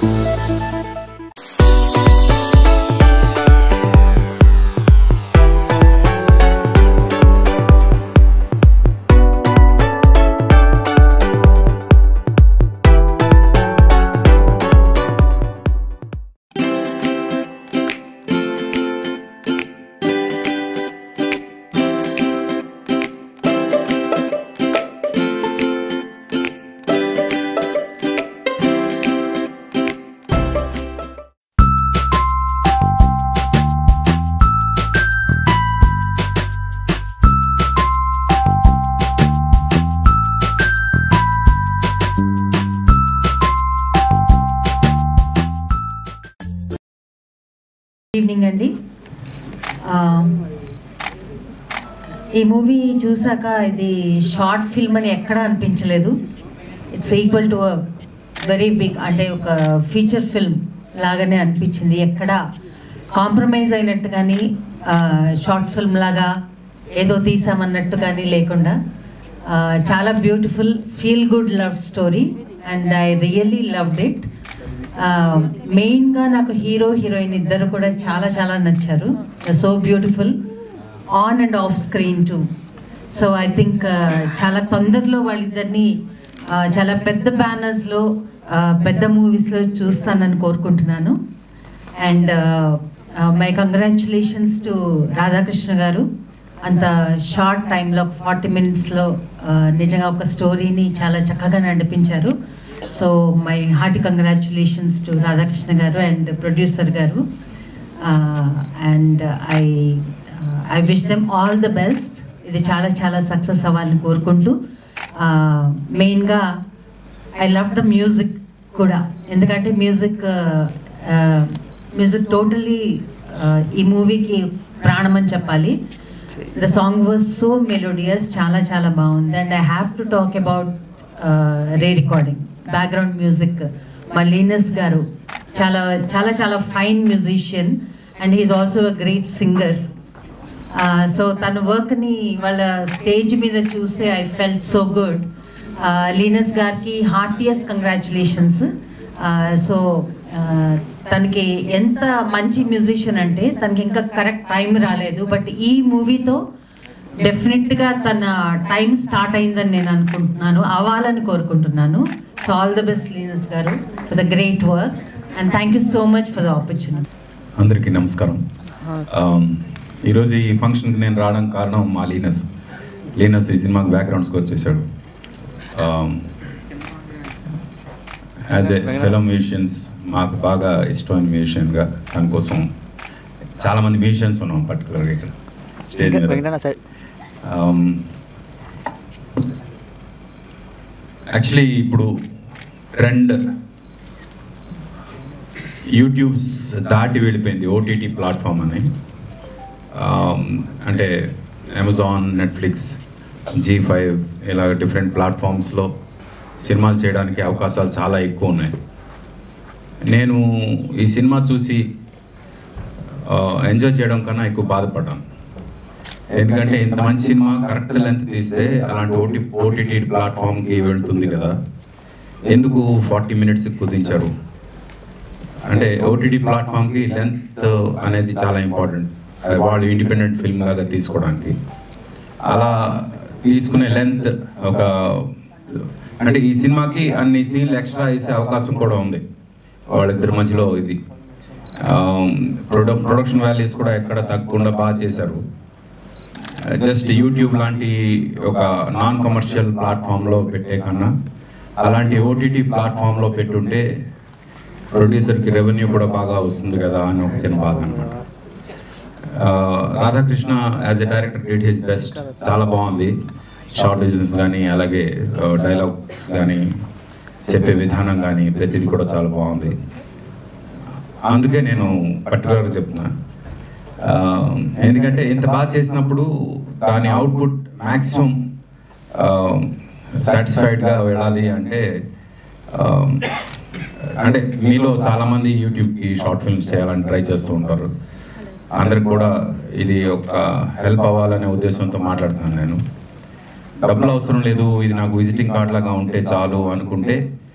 Evening అండి ఆ, ఈ మూవీ చూసాక ఇది షార్ట్ ఫిల్మ్ అని ఎక్కడ అనిపించలేదు it's equal to very big అంటే ఒక ఫీచర్ ఫిల్మ్ లాగానే అనిపించింది ఎక్కడ కాంప్రమైజ్ అయినట్టు కానీ షార్ట్ ఫిల్మ్ లాగా ఏదో తీసామన్నట్టు కానీ లేకుండా ఆ, చాలా beautiful feel good love story and I really loved it మెయిన్గా నాకు హీరో హీరోయిన్ ఇద్దరు కూడా చాలా చాలా నచ్చారు so beautiful on and off screen too so I think చాలా తొందరలో వాళ్ళిద్దరిని ఆ, చాలా పెద్ద బ్యానర్స్లో పెద్ద మూవీస్లో చూస్తానని కోరుకుంటున్నాను and my congratulations to Radhakrishna garu అంత షార్ట్ టైంలో ఫార్టీ మినిట్స్లో నిజంగా ఒక స్టోరీని చాలా చక్కగా నడిపించారు so my hearty congratulations to Radhakrishna garu and producer garu and I I wish them all the best ఇది చాలా చాలా సక్సెస్ అవ్వాలని కోరుకుంటూ మెయిన్గా ఐ లవ్ ద మ్యూజిక్ కూడా ఎందుకంటే మ్యూజిక్ మ్యూజిక్ టోటలీ ఈ మూవీకి ప్రాణం అని చెప్పాలి the song was so melodious చాలా చాలా బాగుంది and I have to talk about rerecording background music మా లీనస్ గారు చాలా చాలా చాలా fine musician and he's also a great singer so తన వర్క్ని వాళ్ళ స్టేజ్ మీద చూస్తే I felt so good Linus గారికి హార్టియస్ట్ కంగ్రాచులేషన్స్ సో తనకి ఎంత మంచి మ్యూజిషియన్ అంటే తనకి ఇంకా కరెక్ట్ టైం రాలేదు బట్ ఈ మూవీతో డెఫినెట్గా తన టైం స్టార్ట్ అయిందని నేను అనుకుంటున్నాను అవ్వాలని కోరుకుంటున్నాను so all the best Linus garu for the great work and thank you so much for the opportunity అందరికీ నమస్కారం ఆమ్, ఈరోజు ఈ ఫంక్షన్కి నేను రావడానికి కారణం మా లీనస్ లీనస్ ఈ సినిమాకి బ్యాక్గ్రౌండ్ స్కోర్ చేశాడు యాజ్ ఏ ఫిలం మ్యూజిషియన్స్ మాకు బాగా ఇష్టమైన మ్యూజిషియన్గా దానికోసం చాలామంది మ్యూజిషియన్స్ ఉన్నాం పర్టికులర్గా ఇక్కడ స్టేజ్ మీద యాక్చువల్లీ ఇప్పుడు ట్రెండ్ యూట్యూబ్స్ దాటి వెళ్ళిపోయింది ఓటీటీ ప్లాట్ఫామ్ అని ఆమ్, అంటే అమెజాన్ నెట్ఫ్లిక్స్ జీ ఫైవ్ ఇలా డిఫరెంట్ ప్లాట్ఫామ్స్లో సినిమాలు చేయడానికి అవకాశాలు చాలా ఎక్కువ ఉన్నాయి నేను ఈ సినిమా చూసి ఎంజాయ్ చేయడం కన్నా ఎక్కువ బాధపడ్డాను ఎందుకంటే ఇంత మంచి సినిమా కరెక్ట్ లెంత్ తీస్తే అలాంటి ఓటీ ఓటీటీ ప్లాట్ఫామ్కి వెళ్తుంది కదా ఎందుకు ఫార్టీ మినిట్స్ కుదించారు అంటే ఓటీటీ ప్లాట్ఫామ్కి లెంత్ అనేది చాలా ఇంపార్టెంట్ వాళ్ళు ఇండిపెండెంట్ ఫిల్మ్ లాగా తీసుకోవడానికి అలా తీసుకునే లెంత్ ఒక అంటే ఈ సినిమాకి అన్ని సీన్లు ఎక్స్ట్రా వేసే అవకాశం కూడా ఉంది వాళ్ళిద్దరి మధ్యలో ఇది ప్రొడక్ ప్రొడక్షన్ వాల్యూస్ కూడా ఎక్కడ తగ్గకుండా బాగా చేశారు జస్ట్ యూట్యూబ్ లాంటి ఒక నాన్ కమర్షియల్ ప్లాట్ఫామ్లో పెట్టే కన్నా అలాంటి ఓటీటీ ప్లాట్ఫామ్లో పెట్టుంటే ప్రొడ్యూసర్కి రెవెన్యూ కూడా బాగా వస్తుంది కదా అని ఒక చిన్న బాధ అనమాట Radhakrishna as a director did his best చాలా బాగుంది షార్ట్ బిజినెస్ కానీ అలాగే డైలాగ్స్ కానీ చెప్పే విధానం కానీ ప్రతిదీ కూడా చాలా బాగుంది అందుకే నేను పర్టికులర్గా చెప్తున్నా ఆ, ఎందుకంటే ఇంత బాగా చేసినప్పుడు దాని అవుట్పుట్ మ్యాక్సిమం సాటిస్ఫైడ్గా వెళ్ళాలి అంటే ఆ, అంటే మీలో చాలామంది యూట్యూబ్కి షార్ట్ ఫిల్మ్స్ చేయాలని ట్రై చేస్తూ ఉంటారు అందరికి కూడా ఇది ఒక హెల్ప్ అవ్వాలనే ఉద్దేశంతో మాట్లాడుతున్నాను నేను డబ్బులు అవసరం లేదు ఇది నాకు విజిటింగ్ కార్డ్ లాగా ఉంటే చాలు అనుకుంటే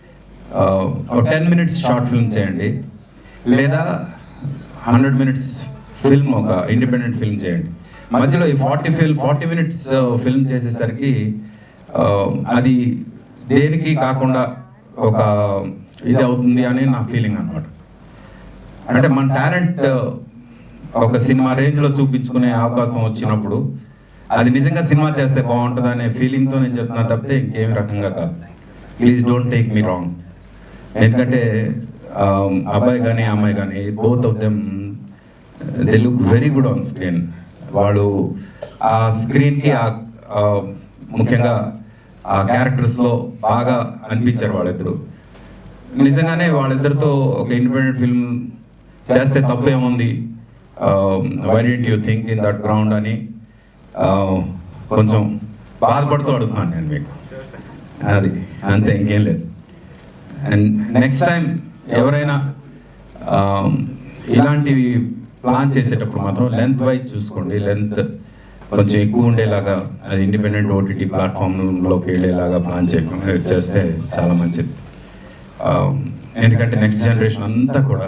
ఆ, ఒక టెన్ మినిట్స్ షార్ట్ ఫిల్మ్ చేయండి లేదా హండ్రెడ్ మినిట్స్ ఫిల్మ్ ఒక ఇండిపెండెంట్ ఫిల్మ్ చేయండి మధ్యలో ఈ forty film forty minutes film చేసేసరికి ఆ, అది దేనికి కాకుండా ఒక ఇది అవుతుంది అని నా ఫీలింగ్ అన్నమాట అంటే మన టాలెంట్ ఒక సినిమా రేంజ్లో చూపించుకునే అవకాశం వచ్చినప్పుడు అది నిజంగా సినిమా చేస్తే బాగుంటుంది అనే ఫీలింగ్తో నేను చెప్తున్నా తప్పితే ఇంకేమి రకంగా కాదు please don't take me wrong ఎందుకంటే ఆ, అబ్బాయి కానీ అమ్మాయి కానీ both of them they look very good on screen వాళ్ళు ఆ స్క్రీన్కి ఆ ఆ, ముఖ్యంగా ఆ క్యారెక్టర్స్లో బాగా అనిపించారు వాళ్ళిద్దరు నిజంగానే వాళ్ళిద్దరితో ఒక ఇండిపెండెంట్ ఫిల్మ్ చేస్తే తప్పు ఏముంది why don't you think in that ground అని ఆ, కొంచెం బాధపడుతూ అడుగుతున్నాను నేను మీకు అది అంతే ఇంకేం లేదు అండ్ నెక్స్ట్ టైం ఎవరైనా ఆ, ఇలాంటివి ప్లాన్ చేసేటప్పుడు మాత్రం లెంత్ వైజ్ చూసుకోండి లెంత్ కొంచెం ఎక్కువ ఉండేలాగా అది ఇండిపెండెంట్ ఓటీటీ ప్లాట్ఫామ్లోకి వెళ్ళేలాగా ప్లాన్ చేయకుండా చేస్తే చాలా మంచిది ఆ, ఎందుకంటే నెక్స్ట్ జనరేషన్ అంతా కూడా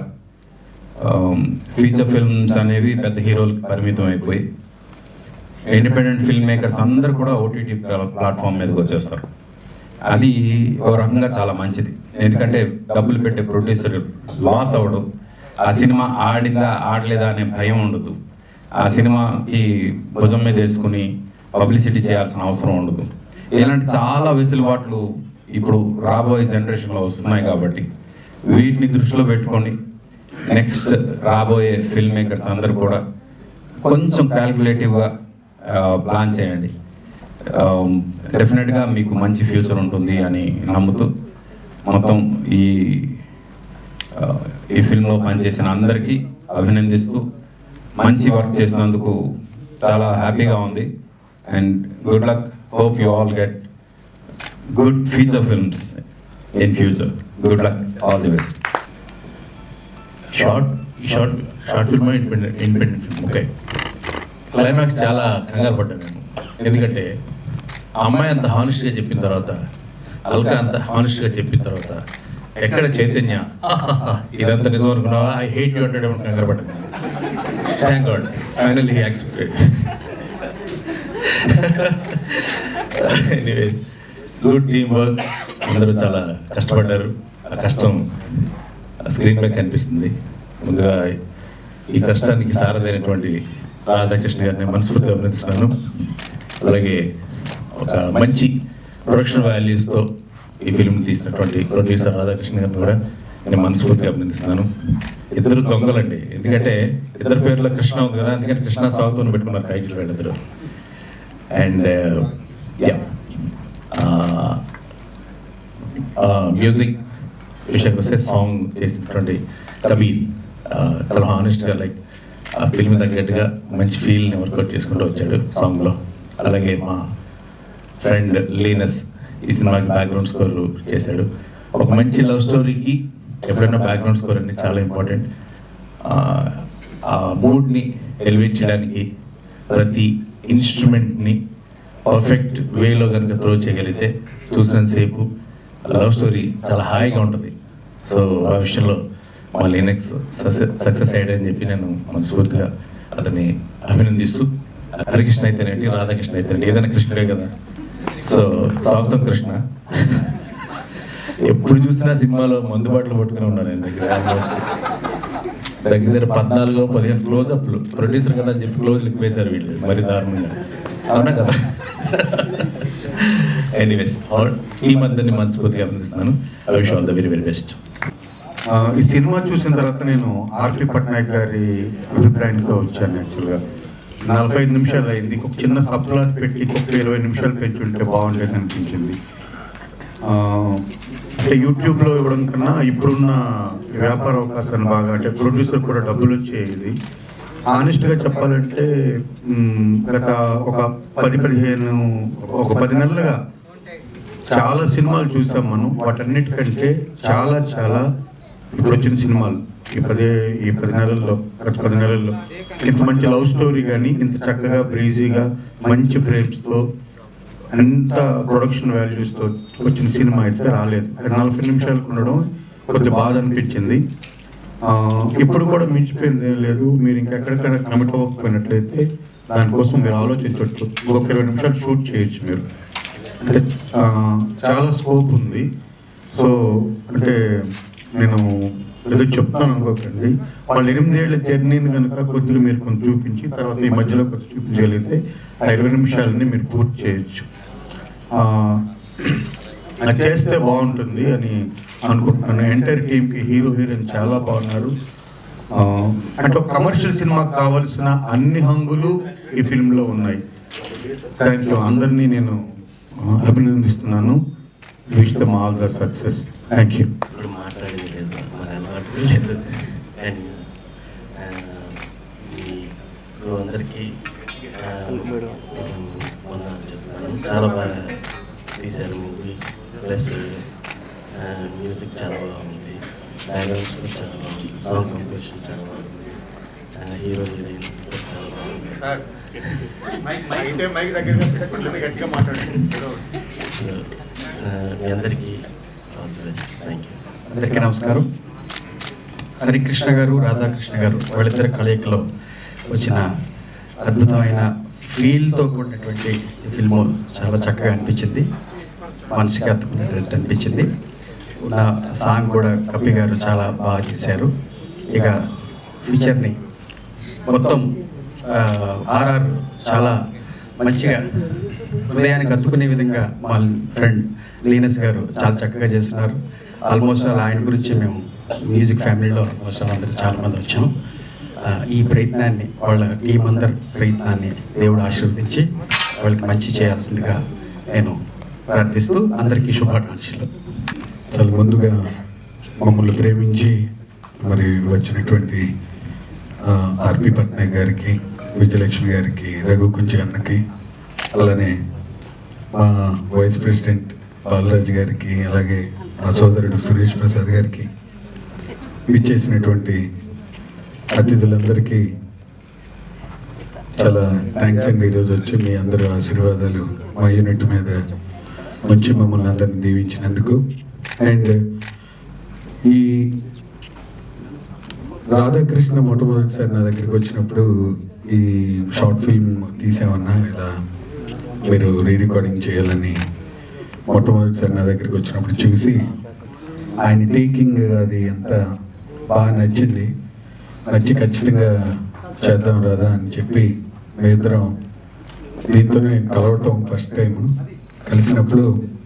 ఫీచర్ ఫిల్మ్స్ అనేవి పెద్ద హీరోలకు పరిమితం అయిపోయి ఇండిపెండెంట్ ఫిల్మ్ మేకర్స్ అందరూ కూడా ఓటీటీ ప్లాట్ఫామ్ మీదకి వచ్చేస్తారు అది ఒక రకంగా చాలా మంచిది ఎందుకంటే డబ్బులు పెట్టే ప్రొడ్యూసర్ లాస్ అవ్వడు ఆ సినిమా ఆడిందా ఆడలేదా అనే భయం ఉండదు ఆ సినిమాకి భుజం మీద వేసుకుని పబ్లిసిటీ చేయాల్సిన అవసరం ఉండదు ఇలాంటి చాలా వెసులుబాట్లు ఇప్పుడు రాబోయే జనరేషన్లో వస్తున్నాయి కాబట్టి వీటిని దృష్టిలో పెట్టుకొని నెక్స్ట్ రాబోయే ఫిల్మ్ మేకర్స్ అందరూ కూడా కొంచెం క్యాల్కులేటివ్గా ప్లాన్ చేయండి డెఫినెట్గా మీకు మంచి ఫ్యూచర్ ఉంటుంది అని నమ్ముతూ మొత్తం ఈ ఆ, ఈ ఫిల్మ్లో పనిచేసిన అందరికీ అభినందిస్తూ మంచి వర్క్ చేసినందుకు చాలా హ్యాపీగా ఉంది and good luck hope you all get good feature films in future good luck all the best short short short film independent independent film okay climax చాలా కంగారు పడ్డాను నేను ఎందుకంటే ఆ అమ్మాయి అంత హానెస్ట్గా చెప్పిన తర్వాత అల్కా అంత హానెస్ట్గా చెప్పిన తర్వాత ఎక్కడ చైతన్య ఆహాహా, ఇదంతా నిజం అనుకున్నావా ఐ హేట్ యూ అంటాడు కంగారు పడ్డాను thank God finally he accepted anyways good team work అందరూ చాలా కష్టపడ్డారు ఆ కష్టం స్క్రీన్ పై కనిపిస్తుంది ముందుగా ఈ కష్టానికి సారదైనటువంటి రాధాకృష్ణ గారిని మనస్ఫూర్తిగా అభినందిస్తున్నాను అలాగే ఒక మంచి ప్రొడక్షన్ వాల్యూస్తో ఈ ఫిల్మ్ తీసినటువంటి ప్రొడ్యూసర్ రాధాకృష్ణ గారిని కూడా నేను మనస్ఫూర్తిగా అభినందిస్తున్నాను ఇద్దరు దొంగలండి ఎందుకంటే ఇద్దరు పేర్లో కృష్ణ ఉంది కదా అందుకని కృష్ణ స్వాగతం పెట్టుకున్నారు టైటిల్ వీళ్ళిద్దరు అండ్ యా మ్యూజిక్ విషయానికి వస్తే సాంగ్ చేసినటువంటి కబీర్ ఆ, చాలా హానెస్ట్గా లైక్ ఆ ఫిల్మ్ తగ్గట్టుగా మంచి ఫీల్ని వర్కౌట్ చేసుకుంటూ వచ్చాడు సాంగ్లో అలాగే మా ఫ్రెండ్ లీనస్ ఈ సినిమాకి బ్యాక్గ్రౌండ్ స్కోర్ చేశాడు ఒక మంచి లవ్ స్టోరీకి ఎప్పుడైనా బ్యాక్గ్రౌండ్ స్కోర్ అనేది చాలా ఇంపార్టెంట్ ఆ మూడ్ని ఎలివేట్ చేయడానికి ప్రతి ఇన్స్ట్రుమెంట్ని పర్ఫెక్ట్ వేలో కనుక త్రో చేయగలిగితే చూసినంతసేపు లవ్ స్టోరీ చాలా హాయిగా ఉంటుంది సో ఆ విషయంలో మా లినక్స్ సక్సెస్ అయ్యాడని చెప్పి నేను మనస్ఫూర్తిగా అతన్ని అభినందిస్తూ హరికృష్ణ అయితేనేంటి రాధాకృష్ణ అయితేనేంటి ఏదైనా కృష్ణుడే కదా సో స్వాగతం కృష్ణ ఎప్పుడు చూసినా సినిమాలో మందు బాటలు పట్టుకుని ఉన్నాను నేను దగ్గర almost. దగ్గర దగ్గర పద్నాలుగు పదిహేను క్లోజ్ అప్లు ప్రొడ్యూసర్ కదా అని చెప్పి క్లోజ్ లిక్ వేశారు వీళ్ళు మరి దారుణంగా అవునా కదా ఎనీవేస్ టీం అందరినీ మనస్ఫూర్తిగా అభినందిస్తున్నాను I wish all the very very best ఆ, ఈ సినిమా చూసిన తర్వాత నేను ఆర్పి పట్నాయక్ గారి అభిప్రాయానికి వచ్చాను యాక్చువల్గా నలభై ఐదు నిమిషాలు అయింది ఒక చిన్న సబ్ప్లాట్ పెట్టి ఇంకొక ఇరవై నిమిషాలు పెంచుంటే బాగుండేది అనిపించింది ఆ, అంటే యూట్యూబ్లో ఇవ్వడం కన్నా ఇప్పుడున్న వ్యాపార అవకాశాలు బాగా అంటే ప్రొడ్యూసర్ కూడా డబ్బులు వచ్చేది ఆనెస్ట్గా చెప్పాలంటే మ్, గత ఒక పది పదిహేను ఒక పది నెలలుగా చాలా సినిమాలు చూసాం మనం వాటన్నిటికంటే చాలా చాలా ఇప్పుడు వచ్చిన సినిమాలు ఈ పది ఈ పది నెలల్లో గత పది నెలల్లో ఇంత మంచి లవ్ స్టోరీ కానీ ఇంత చక్కగా బ్రీజీగా మంచి ఫ్రేమ్స్తో అంత ప్రొడక్షన్ వాల్యూస్తో వచ్చిన సినిమా అయితే రాలేదు అది నలభై నిమిషాలకు ఉండడం కొద్దిగా బాధ అనిపించింది ఆ, ఇప్పుడు కూడా మించిపోయింది ఏం లేదు మీరు ఇంకెక్కడికైనా కమిట్ అవ్వకపోయినట్లయితే దానికోసం మీరు ఆలోచించవచ్చు ఒక ఇరవై నిమిషాలు షూట్ చేయొచ్చు మీరు అంటే ఆ, చాలా స్కోప్ ఉంది సో అంటే నేను ఏదో చెప్తాను అనుకోకండి వాళ్ళు ఎనిమిదేళ్ల జర్నీని కనుక కొద్దిగా మీరు కొంచెం చూపించి తర్వాత ఈ మధ్యలో కొంచెం చూపించగలిగితే ఆ ఇరవై నిమిషాలని మీరు పూర్తి చేయొచ్చు ఆ, అది చేస్తే బాగుంటుంది అని అనుకుంటున్నాను ఎంటైర్ టీంకి హీరో హీరోయిన్ చాలా బాగున్నారు ఆ, అంటే ఒక కమర్షియల్ సినిమాకి కావాల్సిన అన్ని హంగులు ఈ ఫిల్మ్లో ఉన్నాయి థ్యాంక్ యూ అందరినీ నేను ఆ, అభినందిస్తున్నాను wish them all the success thank you ఇప్పుడు మాట్లాడేది లేదు మరి అలవాటు లేదు కానీ ఆ, మీకు అందరికీ ఆ, వందనాలు చెప్తున్నాను చాలా బాగా తీశారు మూవీ ప్లస్ మ్యూజిక్ చాలా బాగుంది బ్యాక్గ్రౌండ్ స్కోర్ చాలా బాగుంది సాంగ్ కంపోజిషన్ చాలా బాగుంది హీరో హీరోయిన్ చాలా బాగుంది అయితే మైక్ దగ్గర గట్టిగా మాట్లాడండి సో, ఆ, మీ అందరికీ థ్యాంక్ యూ అందరికీ నమస్కారం హరికృష్ణ గారు రాధాకృష్ణ గారు వాళ్ళిద్దరి కలయికలో వచ్చిన అద్భుతమైన ఫీల్తో కూడినటువంటి ఈ ఫిల్మ్ చాలా చక్కగా అనిపించింది మనసుకి అత్తుకున్నట్టు అనిపించింది నా సాంగ్ కూడా కప్పి గారు చాలా బాగా చేశారు ఇక ఫీచర్ని మొత్తం ఆర్ఆర్ చాలా మంచిగా హృదయానికి అత్తుకునే విధంగా మా ఫ్రెండ్ లీనస్ గారు చాలా చక్కగా చేస్తున్నారు ఆల్మోస్ట్ ఆల్ ఆయన గురించి మేము మ్యూజిక్ ఫ్యామిలీలో ఆల్మోస్ట్ ఆల్ అందరూ చాలా మంది వచ్చాం ఆ, ఈ ప్రయత్నాన్ని వాళ్ళ టీం అందరి ప్రయత్నాన్ని దేవుడు ఆశీర్వదించి వాళ్ళకి మంచి చేయాల్సిందిగా నేను ప్రార్థిస్తూ అందరికీ శుభాకాంక్షలు చాలా ముందుగా మమ్మల్ని ప్రేమించి మరి వచ్చినటువంటి ఆ, ఆర్పి పట్నాయక్ గారికి విజయలక్ష్మి గారికి రఘు కుంచి అన్నకి అలానే మా వైస్ ప్రెసిడెంట్ బాలరాజ్ గారికి అలాగే మా సోదరుడు సురేష్ ప్రసాద్ గారికి విచ్చేసినటువంటి అతిథులందరికీ చాలా థ్యాంక్స్ అండి ఈరోజు వచ్చి మీ అందరూ ఆశీర్వాదాలు మా యూనిట్ మీద ఉంచి మమ్మల్ని అందరిని దీవించినందుకు అండ్ ఈ రాధాకృష్ణ మొట్టమొదటిసారి నా దగ్గరికి వచ్చినప్పుడు ఈ షార్ట్ ఫిల్మ్ తీసామన్నా ఇలా మీరు రీ రికార్డింగ్ చేయాలని మొట్టమొదటిసారి నా దగ్గరికి వచ్చినప్పుడు చూసి ఆయన టేకింగ్ అది ఎంత బాగా నచ్చింది నచ్చి ఖచ్చితంగా చేద్దాం రాదా అని చెప్పి మీ ఇద్దరం దీంతోనే కలవటం ఫస్ట్ టైం కలిసినప్పుడు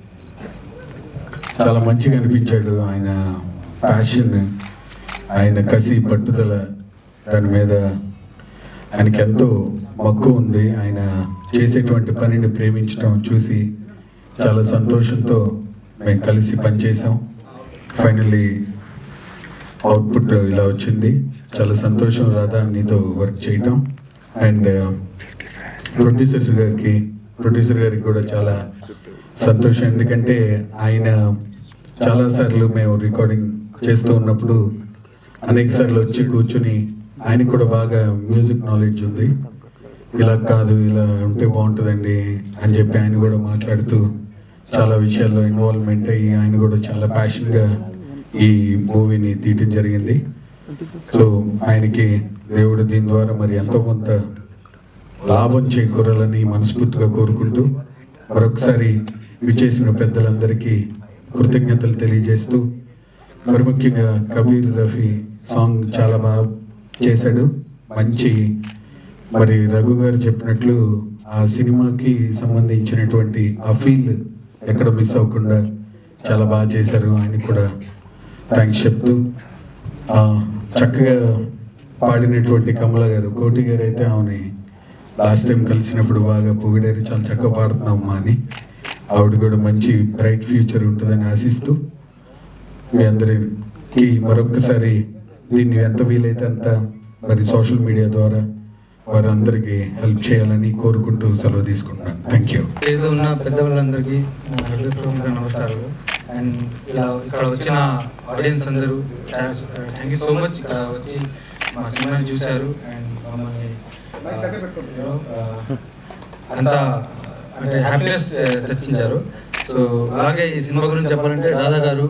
చాలా మంచిగా అనిపించాడు ఆయన ప్యాషన్ ఆయన కసి పట్టుదల దాని మీద ఆయనకి ఎంతో మక్కువ ఉంది ఆయన చేసేటువంటి పనిని ప్రేమించడం చూసి చాలా సంతోషంతో మేము కలిసి పనిచేసాం ఫైనల్లీ అవుట్పుట్ ఇలా వచ్చింది చాలా సంతోషం రాధా నీతో వర్క్ చేయటం అండ్ ప్రొడ్యూసర్స్ గారికి ప్రొడ్యూసర్ గారికి కూడా చాలా సంతోషం ఎందుకంటే ఆయన చాలాసార్లు మేము రికార్డింగ్ చేస్తూ ఉన్నప్పుడు అనేక సార్లు వచ్చి కూర్చుని ఆయనకు కూడా బాగా మ్యూజిక్ నాలెడ్జ్ ఉంది ఇలా కాదు ఇలా ఉంటే బాగుంటుందండి అని చెప్పి ఆయన కూడా మాట్లాడుతూ చాలా విషయాల్లో ఇన్వాల్వ్మెంట్ అయ్యి ఆయన కూడా చాలా ప్యాషన్గా ఈ మూవీని తీయటం జరిగింది సో ఆయనకి దేవుడు దీని ద్వారా మరి ఎంతో కొంత లాభం చేకూరాలని మనస్ఫూర్తిగా కోరుకుంటూ మరొకసారి విచ్చేసిన పెద్దలందరికీ కృతజ్ఞతలు తెలియజేస్తూ మరి ముఖ్యంగా కబీర్ రఫీ సాంగ్ చాలా బాగా చేశాడు మంచి మరి రఘు గారు చెప్పినట్లు ఆ సినిమాకి సంబంధించినటువంటి ఆ ఫీల్ ఎక్కడ మిస్ అవ్వకుండా చాలా బాగా చేశారు ఆయనకి కూడా థ్యాంక్స్ చెప్తూ ఆ, చక్కగా పాడినటువంటి కమల గారు కోటి గారు అయితే ఆమెని లాస్ట్ టైం కలిసినప్పుడు బాగా పొగిడారు చాలా చక్కగా పాడుతున్నామ్మా అని ఆవిడ కూడా మంచి బ్రైట్ ఫ్యూచర్ ఉంటుందని ఆశిస్తూ మీ అందరికి మరొకసారి దీన్ని ఎంత వీలైతే అంత మరి సోషల్ మీడియా ద్వారా వారందరికీ హెల్ప్ చేయాలని కోరుకుంటూ సెలవు తీసుకుంటున్నాను థ్యాంక్ యూ ఏదో ఉన్న పెద్దవాళ్ళందరికీ నా హృదయపూర్వక నమస్కారాలు అండ్ ఇలా ఇక్కడ వచ్చిన ఆడియన్స్ అందరూ థ్యాంక్ యూ సో మచ్ ఇక్కడ వచ్చి మా సినిమాని చూశారు అండ్ మమ్మల్ని ఆ, you know, ఆ, అంతా అంటే హ్యాపీనెస్ తెచ్చించారు సో అలాగే ఈ సినిమా గురించి చెప్పాలంటే రాధా గారు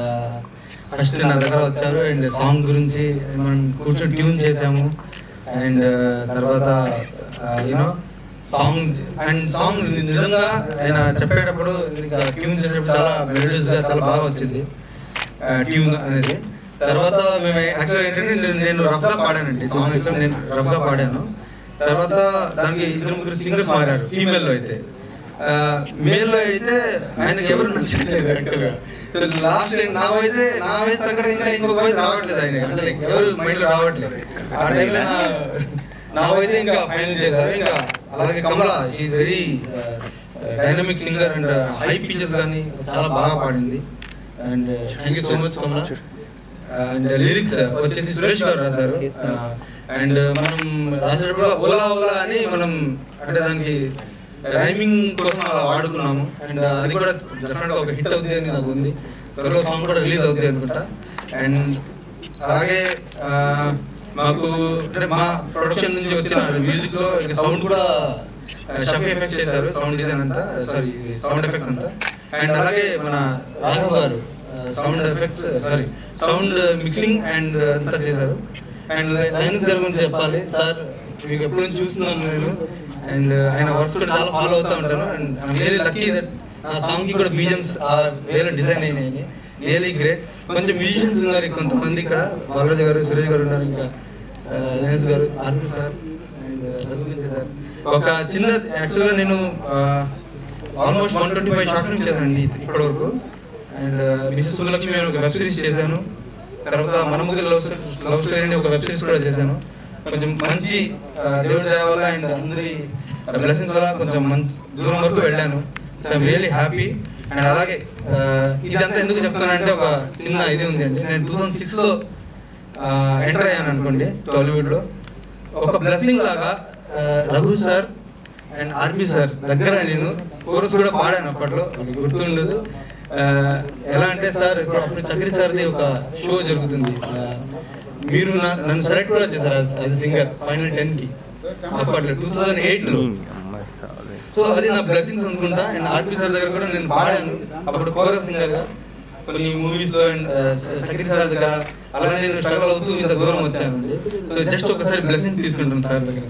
ఫస్ట్ నా దగ్గర వచ్చారు అండ్ సాంగ్ గురించి మనం కూర్చొని ట్యూన్ చేసాము అండ్ తర్వాత యూనో సాంగ్ అండ్ సాంగ్ నిజంగా ఆయన చెప్పేటప్పుడు ట్యూన్ చేసేటప్పుడు చాలా మెలోడియస్గా చాలా బాగా వచ్చింది ట్యూన్ అనేది తర్వాత మేము యాక్చువల్ ఏంటంటే నేను నేను రఫ్గా పాడానండి సాంగ్ అయితే నేను రఫ్గా పాడాను తర్వాత దానికి ఇద్దరు ముగ్గురు సింగర్స్ మారారు ఫీమేల్లో అయితే మేల్లో అయితే ఆయనకి ఎవరు నచ్చలేదు యాక్చువల్గా లాస్ట్ నా వయసే నా వయసు తగ్గడ ఇంకా ఇంకొక వయసు రావట్లేదు ఆయన అంటే ఎవరు మైండ్లో రావట్లేదు ఆ టైంలో నా నా వయసే ఇంకా ఫైనల్ చేశారు ఇంకా అలాగే Kamala she's very dynamic singer and high pitches కానీ చాలా బాగా పాడింది and thank you so much Kamala and lyrics వచ్చేసి సురేష్ గారు రాశారు అండ్ మనం రాసేటప్పుడు ఓలా ఓలా అని మనం అంటే దానికి రైమింగ్ కోసం అలా వాడుకున్నాము అండ్ అది కూడా డెఫినెట్గా ఒక హిట్ అవుతుంది అని నాకు ఉంది త్వరలో సాంగ్ కూడా రిలీజ్ అవుతుంది అనుకుంటా అండ్ అలాగే ఆ, మాకు అంటే మా ప్రొడక్షన్ నుంచి వచ్చిన మ్యూజిక్ లో సౌండ్ కూడా షఫీ ఎఫెక్ట్స్ చేశారు సౌండ్ డిజైన్ అంతా సారీ సౌండ్ ఎఫెక్ట్స్ అంతా అండ్ అలాగే మన Raghav garu sound effects sorry sound mixing and అంతా చేశారు అండ్ లైన్స్ గారి గురించి చెప్పాలి సార్ మీకు ఎప్పుడు నుంచి చూస్తున్నాను నేను అండ్ ఆయన వర్క్స్ కూడా చాలా ఫాలో అవుతూ ఉంటాను and I'm really lucky that ఆ సాంగ్ కి కూడా బీజమ్స్ వేరే డిజైన్ అయినాయి రియలీ గ్రేట్ కొంచెం మ్యూజిషియన్స్ ఉన్నారు కొంతమంది ఇక్కడ బాలరాజు గారు సురేష్ గారు ఉన్నారు ఇంకా లేన్స్ garu RP sir and Raghuvindra sir ఒక చిన్న యాక్చువల్గా నేను almost one twenty five short film చేశానండి ఇప్పటి వరకు అండ్ మిసెస్ సులక్ష్మి అని ఒక వెబ్ సిరీస్ చేశాను తర్వాత మన ముగ్గురు లవ్ లవ్ స్టోరీ అని ఒక వెబ్ సిరీస్ కూడా చేశాను కొంచెం మంచి ఆ, దేవుడి దయ వల్ల అండ్ అందరి బ్లెస్సింగ్స్ వల్ల కొంచెం మంచి దూరం వరకు వెళ్ళాను so I'm really happy and అలాగే ఆ, ఇదంతా ఎందుకు చెప్తున్నానంటే ఒక చిన్న ఇది ఉంది అండి నేను టూ థౌసండ్ సిక్స్లో ఎంటర్ అయ్యాను అనుకోండి టాలీవుడ్లో ఒక బ్లెస్సింగ్ లాగా ఆ, Raghu sir and RB sir దగ్గర నేను కోరస్ కూడా పాడాను అప్పట్లో నాకు గుర్తుండదు ఆ, ఎలా అంటే సార్ ఇప్పుడు అప్పుడు చక్రి సార్ది ఒక షో జరుగుతుంది ఆ, మీరు నా- నన్ను సెలెక్ట్ కూడా చేశారు యాజ్ సింగర్ ఫైనల్ టెన్ కి అప్పట్లో టూ థౌజండ్ ఎయిట్ లో సో అది నా బ్లెస్సింగ్స్ అనుకుంటా అండ్ ఆర్పి సార్ దగ్గర కూడా నేను పాడాను అప్పుడు కోరస్ సింగర్ గా కొన్ని మూవీస్ లో అండ్ చక్రి సార్ దగ్గర అలా నేను స్ట్రగల్ అవుతూ ఇంత దూరం వచ్చానండి సో జస్ట్ ఒకసారి బ్లెస్సింగ్ తీసుకుంటాను సార్ దగ్గర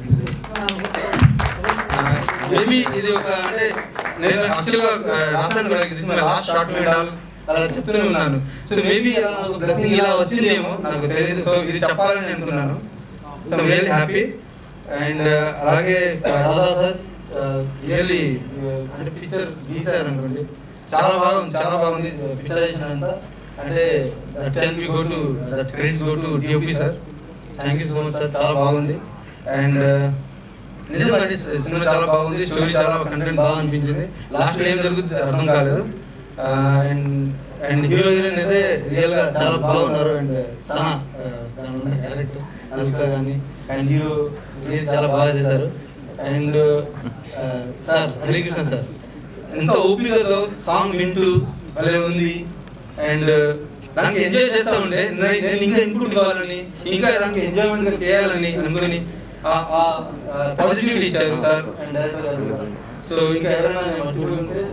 మేబీ ఇది ఒక అంటే నేను యాక్చువల్గా రాస్తాను కూడా ఇది లాస్ట్ షార్ట్ ఫిల్మ్ ఆల్ అలా చెప్తూనే ఉన్నాను సో మేబీ బ్లెస్సింగ్ ఇలా వచ్చిందేమో నాకు తెలియదు సో ఇది చెప్పాలని అనుకున్నాను సో రియల్లీ హ్యాపీ అండ్ అలాగే రాధా సార్ రియల్లీ అంటే పిక్చర్ గీసారు అనుకోండి చాలా బాగుంది చాలా బాగుంది పిక్చరైజేషన్ అంతా అంటే that can be go to that credits go to DOP sir thank you so much sir చాలా బాగుంది అండ్ నిజంగా అండి సినిమా చాలా బాగుంది స్టోరీ చాలా కంటెంట్ బాగా అనిపించింది లాస్ట్ ఏం జరుగుతుంది అర్థం కాలేదు అండ్ అండ్ హీరో హీరోయిన్ అయితే రియల్ గా చాలా బాగున్నారు అండ్ సనా క్యారెక్టర్ అనిత కానీ అండ్ హీరో మీరు చాలా బాగా చేశారు అండ్ సార్ హరికృష్ణ సార్ ఎంతో ఓపికతో సాంగ్ వింటూ భలే ఉంది అండ్ దానికి ఎంజాయ్ చేస్తా ఉంటే నే- నేను ఇంకా ఇన్పుట్ కావాలని ఇంకా దానికి ఎంజాయ్మెంట్ చేయాలని అనుకుని పాజిటివిటీ ఇచ్చారు sir and director garu so ఇంకా ఎవరైనా చూడుకుంటే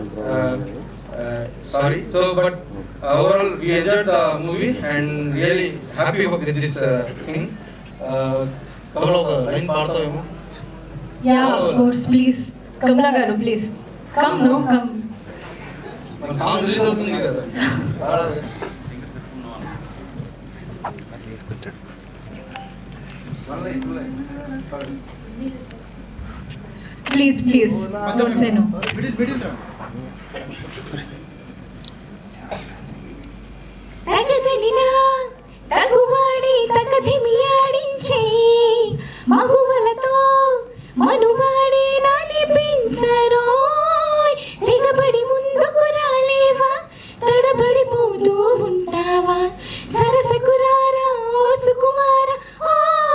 sorry so but overall we enjoy the movie and really happy with this thing Kamala ఒక లైన్ పాడతావేమో yeah of course please Kamala garu please come no come song release అవుతుంది కదా పాడాలి. ప్లీజ్ ప్లీజ్ సేను తగదనినా తగువాడి తగదిమి ఆడించే మగువలతో మనువాడే నాలిపించరోయ్ దిగబడి ముందుకు రాలేవా తడబడిపోతూ ఉంటావా సరసకు రారా ఓ సుకుమార ఓ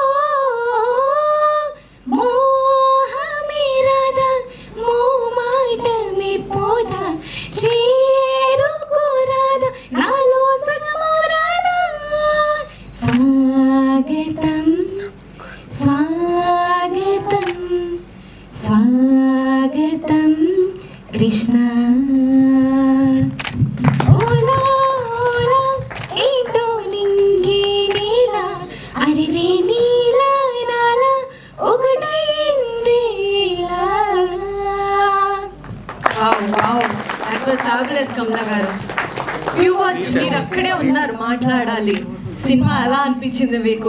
మోహమే రాధా మో మాటమే పోదా చేరుకోరాదా నాలో సగమో రాదా ఫ్యాబులస్ కమలా గారు ఫ్యూ వర్డ్స్ మీరు అక్కడే ఉన్నారు మాట్లాడాలి సినిమా ఎలా అనిపించింది మీకు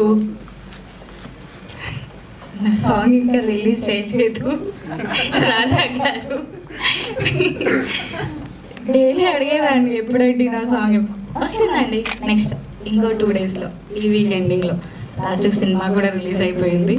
నా సాంగ్ ఇంకా రిలీజ్ చేయలేదు రాధా గారు డైలీ అడిగేదాన్ని ఎప్పుడండి నా సాంగ్ వస్తుందండి నెక్స్ట్ ఇంకో టూ డేస్లో ఈ వీక్ ఎండింగ్లో లాస్ట్ సినిమా కూడా రిలీజ్ అయిపోయింది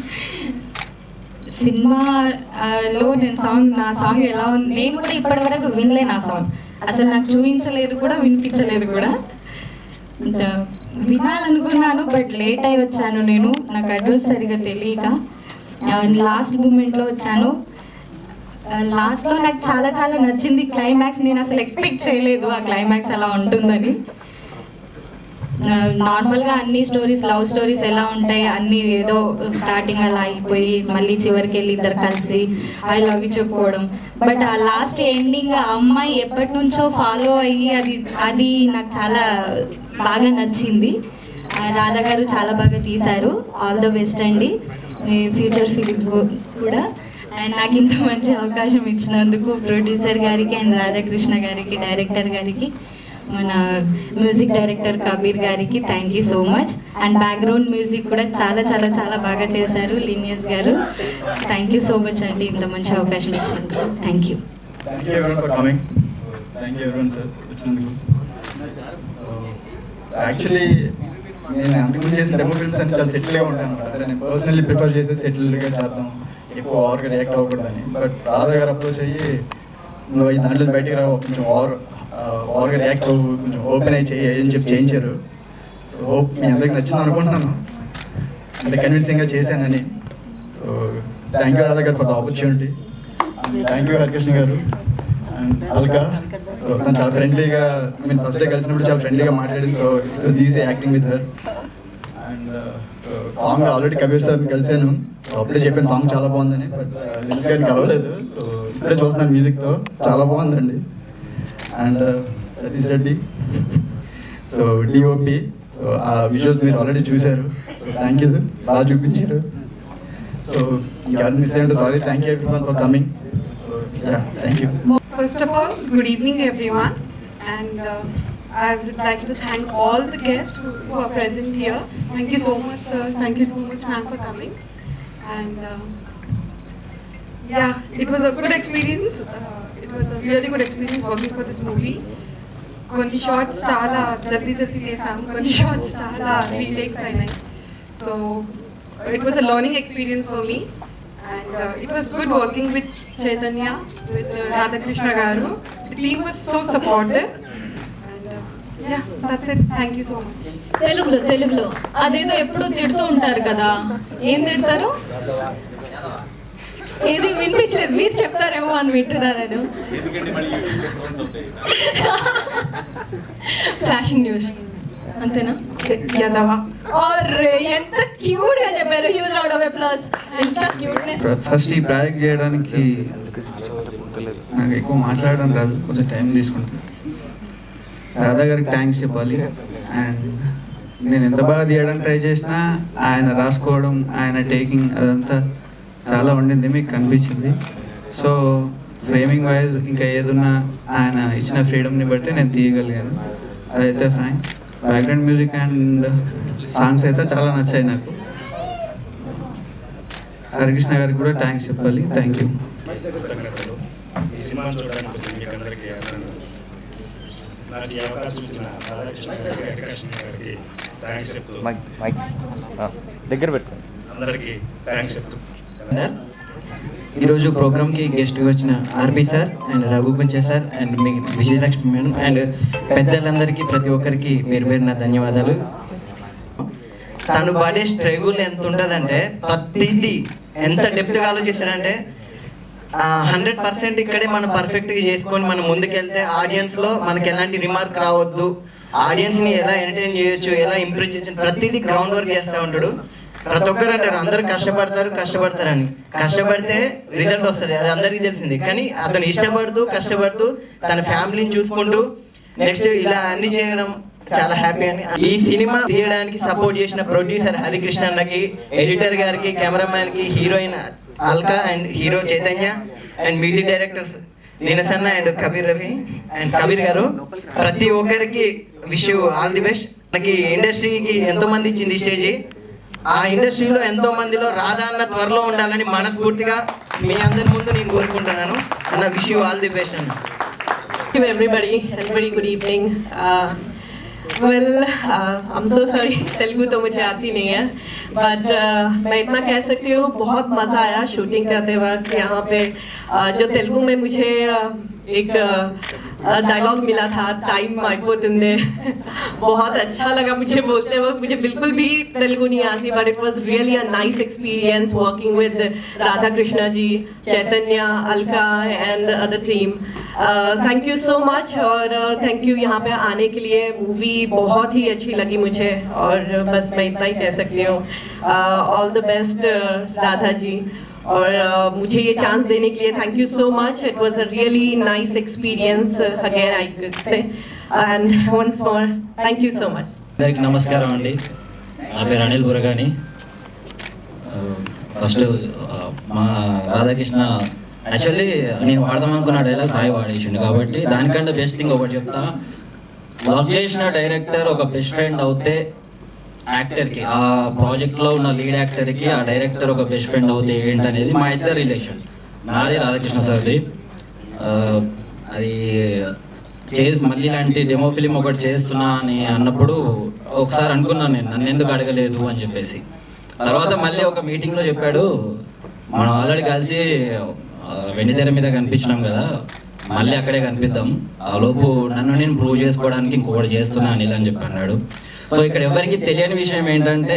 సినిమాలో నేను సాంగ్ నా సాంగ్ ఎలా ఉంది నేను కూడా ఇప్పటివరకు వినలే నా సాంగ్ అసలు నాకు చూపించలేదు కూడా వినిపించలేదు కూడా ఇంత వినాలనుకున్నాను బట్ లేట్ అయి వచ్చాను నేను నాకు అడ్రస్ సరిగా తెలియక లాస్ట్ మూమెంట్లో వచ్చాను లాస్ట్లో నాకు చాలా చాలా నచ్చింది క్లైమాక్స్ నేను అసలు ఎక్స్పెక్ట్ చేయలేదు ఆ క్లైమాక్స్ అలా ఉంటుందని నార్మల్గా అన్ని స్టోరీస్ లవ్ స్టోరీస్ ఎలా ఉంటాయి అన్ని ఏదో స్టార్టింగ్ అలా అయిపోయి మళ్ళీ చివరికి వెళ్ళి ఇద్దరు కలిసి ఐ లవ్ యూ చెప్పుకోవడం బట్ ఆ లాస్ట్ ఎండింగ్ ఆ అమ్మాయి ఎప్పటి నుంచో ఫాలో అయ్యి అది అది నాకు చాలా బాగా నచ్చింది ఆ రాధా గారు చాలా బాగా తీశారు ఆల్ ద బెస్ట్ అండి మీ ఫ్యూచర్ ఫిలిం కూడా అండ్ నాకు ఇంత మంచి అవకాశం ఇచ్చినందుకు ప్రొడ్యూసర్ గారికి అండ్ రాధాకృష్ణ గారికి డైరెక్టర్ గారికి మన మ్యూజిక్ డైరెక్టర్ కబీర్ గారికి thank you so much and background music కూడా చాలా చాలా చాలా బాగా చేశారు లీనియస్ గారు థ్యాంక్ యూ సో మచ్ అండి ఇంత మంచి అవకాశం ఇచ్చినందుకు thank you thank you everyone for coming thank you everyone sir వచ్చినందుకు యాక్చువల్లీ నేను అంతకుముందు చేసిన డెమో ఫిల్మ్స్ అని చాలా సెటిల్గా ఉంటాను అనమాట నేను పర్సనల్లీ ప్రిఫర్ చేసి సెటిల్డ్గా చేద్దాం ఎక్కువ ఓవర్గా రియాక్ట్ అవ్వకూడదని బట్ రాధా గారు అప్రోచ్ అయ్యి నువ్వు ఈ దాంట్లో బయటికి రావు కొంచెం ఓవర్ ఓవర్గా రియాక్ట్ అవ్వు కొంచెం ఓపెన్ అయ్యి చేయి అని చెప్పి చేయించారు సో హోప్ మీ అందరికి నచ్చింది అనుకుంటున్నాను అంటే కన్విన్సింగ్గా చేశానని so thank you Radha garu for the opportunity thank you Harikrishna garu and Alka so తను చాలా ఫ్రెండ్లీగా మీన్ ఫస్ట్ డే కలిసినప్పుడు చాలా ఫ్రెండ్లీగా మాట్లాడింది so it was easy acting with her and song already Kabir sir కలిసాను సో అప్పుడే చెప్పాను సాంగ్ చాలా బాగుందని బట్ లిన్స్ గారిని కలవలేదు సో ఇప్పుడే చూస్తున్నాను మ్యూజిక్తో చాలా బాగుందండి and Satish Reddy so DOP so ఆ విజువల్స్ మీరు ఆల్రెడీ చూశారు సో థ్యాంక్ యూ సార్ బాగా చూపించారు సో ఎవరిని మిస్ అయ్యంటే sorry thank you everyone for coming so yeah thank you First of all, good evening, everyone. And uh, I would like to thank all the guests who, who are present here. Thank you so much, sir. Thank you so much, ma'am, for coming. And uh, yeah, it was a good experience. Uh, it was a really good experience working for this movie. కొన్ని shots చాలా జల్దీ జల్దీ చేసాం కొన్ని shots చాలా retakes అయినాయి so it was a learning experience for me and it was good working with Chaitanya with Radhakrishna garu the team was so supportive and yeah that's it thank you so much తెలుగులో తెలుగులో అదేదో ఎప్పుడూ తిడుతూ ఉంటారు కదా ఏం తిడతారు ఏది వినిపించలేదు మీరు చెప్తారేమో అని వింటున్నా నేను ఫ్లాషింగ్ న్యూస్ అంతేనా యదవ అరే ఎంత క్యూట్ గా చెప్పారు హ్యూజ్ రౌండ్ ఆఫ్ ప్లస్ ఎంత క్యూట్నెస్ ఫస్ట్ ఈ ప్రాజెక్ట్ చేయడానికి నాకు ఎక్కువ మాట్లాడడం రాదు కొంచెం టైం తీసుకుంటాను రాధా గారికి థ్యాంక్స్ చెప్పాలి అండ్ నేను ఎంత బాగా తీయడానికి ట్రై చేసినా ఆయన రాసుకోవడం ఆయన టేకింగ్ అదంతా చాలా ఉండింది మీకు కనిపించింది సో ఫ్రేమింగ్ వైజ్ ఇంకా ఏదున్నా ఆయన ఇచ్చిన ఫ్రీడమ్ని బట్టి నేను తీయగలిగాను అదైతే frank background music and songs అయితే చాలా నచ్చాయి నాకు హరికృష్ణ గారికి కూడా థ్యాంక్స్ చెప్పాలి థ్యాంక్ యూ ఈ సినిమాను చూడడానికి వచ్చిన మీకు అందరికీ అభినందనలు. నాకు ఈ అవకాశం ఇచ్చిన రాధాకృష్ణ గారికి వెంకటకృష్ణ గారికి థ్యాంక్స్ చెప్తూ దగ్గర పెట్టుకోండి అందరికీ థ్యాంక్స్ చెప్తూ ఈరోజు ప్రోగ్రామ్కి గెస్ట్గా వచ్చిన ఆర్బి సార్ అండ్ రఘు పంచే సార్ అండ్ మీ విజయలక్ష్మి మేడం అండ్ పెద్దలందరికీ ప్రతి ఒక్కరికి పేరు పేరున ధన్యవాదాలు తను పడే స్ట్రగుల్ ఎంత ఉంటుందంటే ప్రతిదీ ఎంత డెప్త్గా ఆలోచిస్తారంటే హండ్రెడ్ పర్సెంట్ ఇక్కడే మనం పర్ఫెక్ట్గా చేసుకొని మనం ముందుకెళ్తే ఆడియన్స్లో మనకి ఎలాంటి రిమార్క్ రావద్దు ఆడియన్స్ని ఎలా ఎంటర్టైన్ చేయొచ్చు ఎలా ఇంప్రూవ్ చేయొచ్చు ప్రతిదీ గ్రౌండ్ వర్క్ చేస్తూ ఉంటాడు ప్రతి ఒక్కరు అంటారు అందరూ కష్టపడతారు కష్టపడతారని కష్టపడితే రిజల్ట్ వస్తుంది అది అందరికీ తెలిసింది కానీ అతను ఇష్టపడుతూ కష్టపడుతూ తన ఫ్యామిలీని చూసుకుంటూ నెక్స్ట్ ఇలా అన్ని చేయడం చాలా హ్యాపీ అని ఈ సినిమా తీయడానికి సపోర్ట్ చేసిన ప్రొడ్యూసర్ హరికృష్ణ అన్నకి ఎడిటర్ గారికి కెమెరామ్యాన్ కి heroine Alka and hero Chaitanya and music director నీనసన్న అండ్ కబీర్ రవి అండ్ కబీర్ గారు ప్రతి ఒక్కరికి విష్ ఆల్ ది బెస్ట్ మనకి ఇండస్ట్రీకి ఎంతో మంది ఇచ్చింది ఈ స్టేజ్ ఆ ఇండస్ట్రీలో ఎంతో మందిలో రాధా అన్న త్వరలో ఉండాలని మనస్ఫూర్తిగా మీ అందరి ముందు నేను కోరుకుంటున్నాను అన్న విష్ ఆల్ ది బెస్ట్ అన్న Thank you everybody and very good evening. Uh, well, uh, I'm so sorry Telugu तो मुझे आती नहीं है बट uh, मैं इतना कह सकती हूँ बहुत मज़ा आया शूटिंग करते वक्त यहाँ पे uh, जो तेलुगु में मुझे uh, एक डायलॉग मिला था टाइम అయిపోతుంది बहुत अच्छा लगा मुझे बोलते वक्त मुझे बिल्कुल भी तेलुगु नहीं आती but it was really a nice experience working with Radha Krishna ji Chaitanya Alka and other team thank you so much और थैंक यू यहाँ पे आने के लिए मूवी बहुत ही अच्छी लगी मुझे और बस मैं इतना ही कह सकती हूँ all the best Radha ji और uh, मुझे ये चांस देने के लिए thank you so much it was a really nice experience again I could say and once more thank you so much అందరికి నమస్కారం అండి నా పేరు అనిల్ బురగాని ఫస్ట్ మా రాధాకృష్ణ యాక్చువల్లీ నేను వాడదాం అనుకున్న డైలాగ్ సాయి వాడేసిండు కాబట్టి దానికంటే బెస్ట్ థింగ్ ఒకటి చెప్తా వర్క్ చేసిన డైరెక్టర్ ఒక బెస్ట్ ఫ్రెండ్ అవుతే యాక్టర్కి ఆ ప్రాజెక్ట్లో ఉన్న లీడ్ యాక్టర్కి ఆ డైరెక్టర్ ఒక బెస్ట్ ఫ్రెండ్ అవుతే ఏంటనేది మా ఇద్దరు రిలేషన్ నాది రాధాకృష్ణ సార్ది ఆ, అది చేసి మళ్ళీ ఇలాంటి డెమో ఫిలిం ఒకటి చేస్తున్నా అని అన్నప్పుడు ఒకసారి అనుకున్నాను నేను నన్ను ఎందుకు అడగలేదు అని చెప్పేసి తర్వాత మళ్ళీ ఒక మీటింగ్లో చెప్పాడు మనం ఆల్రెడీ కలిసి ఆ, వెండితెర మీద కనిపించినాం కదా మళ్ళీ అక్కడే కనిపిద్దాం ఆ లోపు నన్ను నేను ప్రూవ్ చేసుకోవడానికి ఇంకొకటి చేస్తున్నా అనిల్ అని చెప్పి అన్నాడు సో ఇక్కడ ఎవరికి తెలియని విషయం ఏంటంటే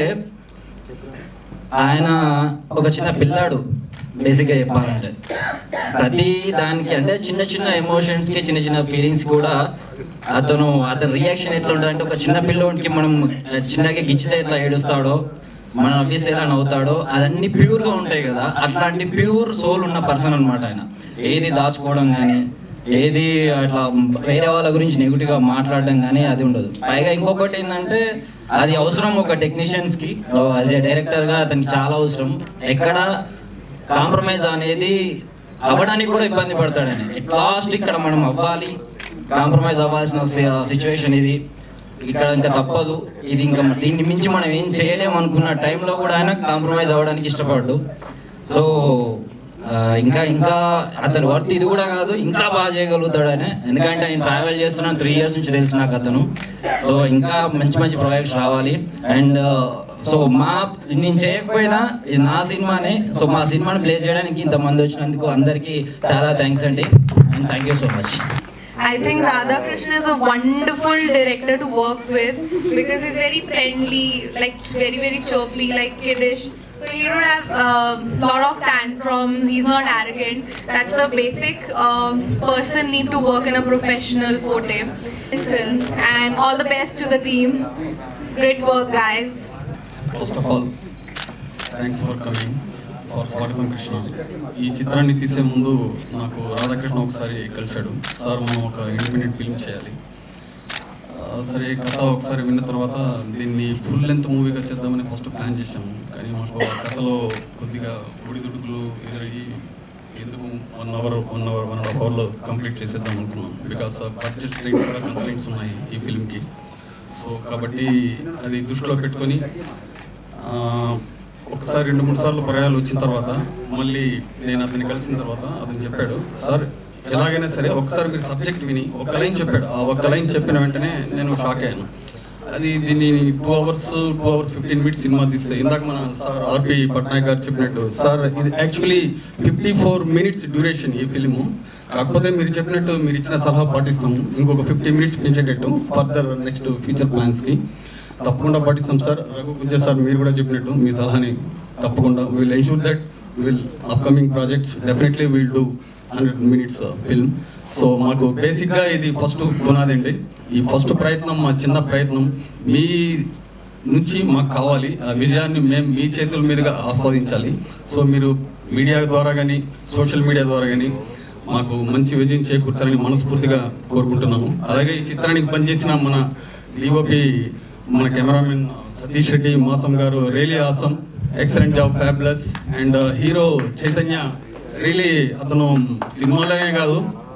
ఆయన ఒక చిన్న పిల్లాడు బేసిక్గా చెప్పాలంటే ప్రతి దానికి అంటే చిన్న చిన్న ఎమోషన్స్కి చిన్న చిన్న ఫీలింగ్స్ కూడా అతను అతని రియాక్షన్ ఎట్లా ఉంటుందంటే ఒక చిన్న పిల్లోడికి మనం చిన్నగా గిచ్చితే ఎట్లా ఏడుస్తాడో మనం నవ్విస్తే ఎలా నవ్వుతాడో అదన్నీ ప్యూర్గా ఉంటాయి కదా అట్లాంటి ప్యూర్ సోల్ ఉన్న పర్సన్ అన్నమాట ఆయన ఏది దాచుకోవడం కానీ ఏది అట్లా వేరే వాళ్ళ గురించి నెగిటివ్గా మాట్లాడడం కానీ అది ఉండదు పైగా ఇంకొకటి ఏంటంటే అది అవసరం ఒక టెక్నీషియన్స్కి యాజ్ ఏ డైరెక్టర్గా అతనికి చాలా అవసరం ఎక్కడ కాంప్రమైజ్ అనేది అవ్వడానికి కూడా ఇబ్బంది పడతాడని ఎట్ లాస్ట్ ఇక్కడ మనం అవ్వాలి కాంప్రమైజ్ అవ్వాల్సిన సిచ్యువేషన్ ఇది ఇక్కడ ఇంకా తప్పదు ఇది ఇంకా దీన్ని మించి మనం ఏం చేయలేము అనుకున్న టైంలో కూడా ఆయన కాంప్రమైజ్ అవ్వడానికి ఇష్టపడ్డు సో ఆ, ఇంకా ఇంకా అతను వర్త్ ఇది కూడా కాదు ఇంకా బాగా చేయగలుగుతాడని ఎందుకంటే నేను ట్రావెల్ చేస్తున్నాను త్రీ ఇయర్స్ నుంచి తెలుసు నాకు అతను సో ఇంకా మంచి మంచి ప్రాజెక్ట్స్ రావాలి అండ్ సో మా నేను చేయకపోయినా ఇది నా సినిమానే సో మా సినిమాని ప్లే చేయడానికి ఇంతమంది వచ్చినందుకు అందరికీ చాలా థ్యాంక్స్ అండి and thank you so much I think Radhakrishnan is a wonderful director to work with because he's very friendly, like very very chirpy, like kiddish. So you don't have a lot of tantrums. He's not arrogant. That's the basic um, person need to work in a professional forte film. And all the best to the team. Great work, guys. First of all thanks for coming for స్వాగతం కృష్ణ ఈ చిత్రాన్ని తీసే ముందు నాకు రాధాకృష్ణ ఒకసారి కలిశాడు sir మనం ఒక ఇండిపెండెంట్ ఫిల్మ్ చేయాలి ఆ, సరే కథ ఒకసారి విన్న తర్వాత దీన్ని ఫుల్ లెంత్ మూవీగా చేద్దామని ఫస్ట్ ప్లాన్ చేశాము కానీ మాకు ఆ కథలో కొద్దిగా ఒడిదుడుకులు ఎదురయ్యి ఎందుకు one hour one hour one and half అవర్లో కంప్లీట్ చేసేద్దాం అనుకున్నాం బికాస్ బడ్జెట్ స్ట్రెయిన్స్ కూడా కన్స్ట్రెయింట్స్ ఉన్నాయి ఈ ఫిల్మ్కి సో కాబట్టి అది దృష్టిలో పెట్టుకొని ఆ, ఒకసారి రెండు మూడు సార్లు పర్యాలు వచ్చిన తర్వాత మళ్ళీ నేను అతన్ని కలిసిన తర్వాత అతను చెప్పాడు సార్ ఎలాగైనా సరే ఒకసారి మీరు సబ్జెక్ట్ విని ఒక లైన్ చెప్పాడు ఆ ఒక లైన్ చెప్పిన వెంటనే నేను షాక్ అయ్యాను అది దీన్ని two hours two hours fifteen minutes సినిమా తీస్తే ఇందాక మన సార్ ఆర్పి పట్నాయక్ గారు చెప్పినట్టు సార్ ఇది actually fifty four minutes duration ఈ ఫిలిము కాకపోతే మీరు చెప్పినట్టు మీరు ఇచ్చిన సలహా పాటిస్తాము ఇంకొక ఫిఫ్టీ మినిట్స్ పెంచేటట్టు ఫర్దర్ నెక్స్ట్ ఫ్యూచర్ ప్లాన్స్కి తప్పకుండా పాటిస్తాం సార్ రఘు గుంజ సార్ మీరు కూడా చెప్పినట్టు మీ సలహాని తప్పకుండా will ensure that will upcoming projects definitely will do hundred minutes film so మాకు బేసిక్గా ఇది ఫస్ట్ పునాది అండి ఈ ఫస్ట్ ప్రయత్నం మా చిన్న ప్రయత్నం మీ నుంచి మాకు కావాలి ఆ విజయాన్ని మేము మీ చేతుల మీదుగా ఆస్వాదించాలి సో మీరు మీడియా ద్వారా కానీ సోషల్ మీడియా ద్వారా కానీ మాకు మంచి విజయం చేకూర్చాలని మనస్ఫూర్తిగా కోరుకుంటున్నాము అలాగే ఈ చిత్రానికి పనిచేసిన మన డిఓపి మన కెమెరామెన్ సతీష్ రెడ్డి మాసం garu really awesome excellent job fabulous and hero Chaitanya really అతను సినిమాలోనే కాదు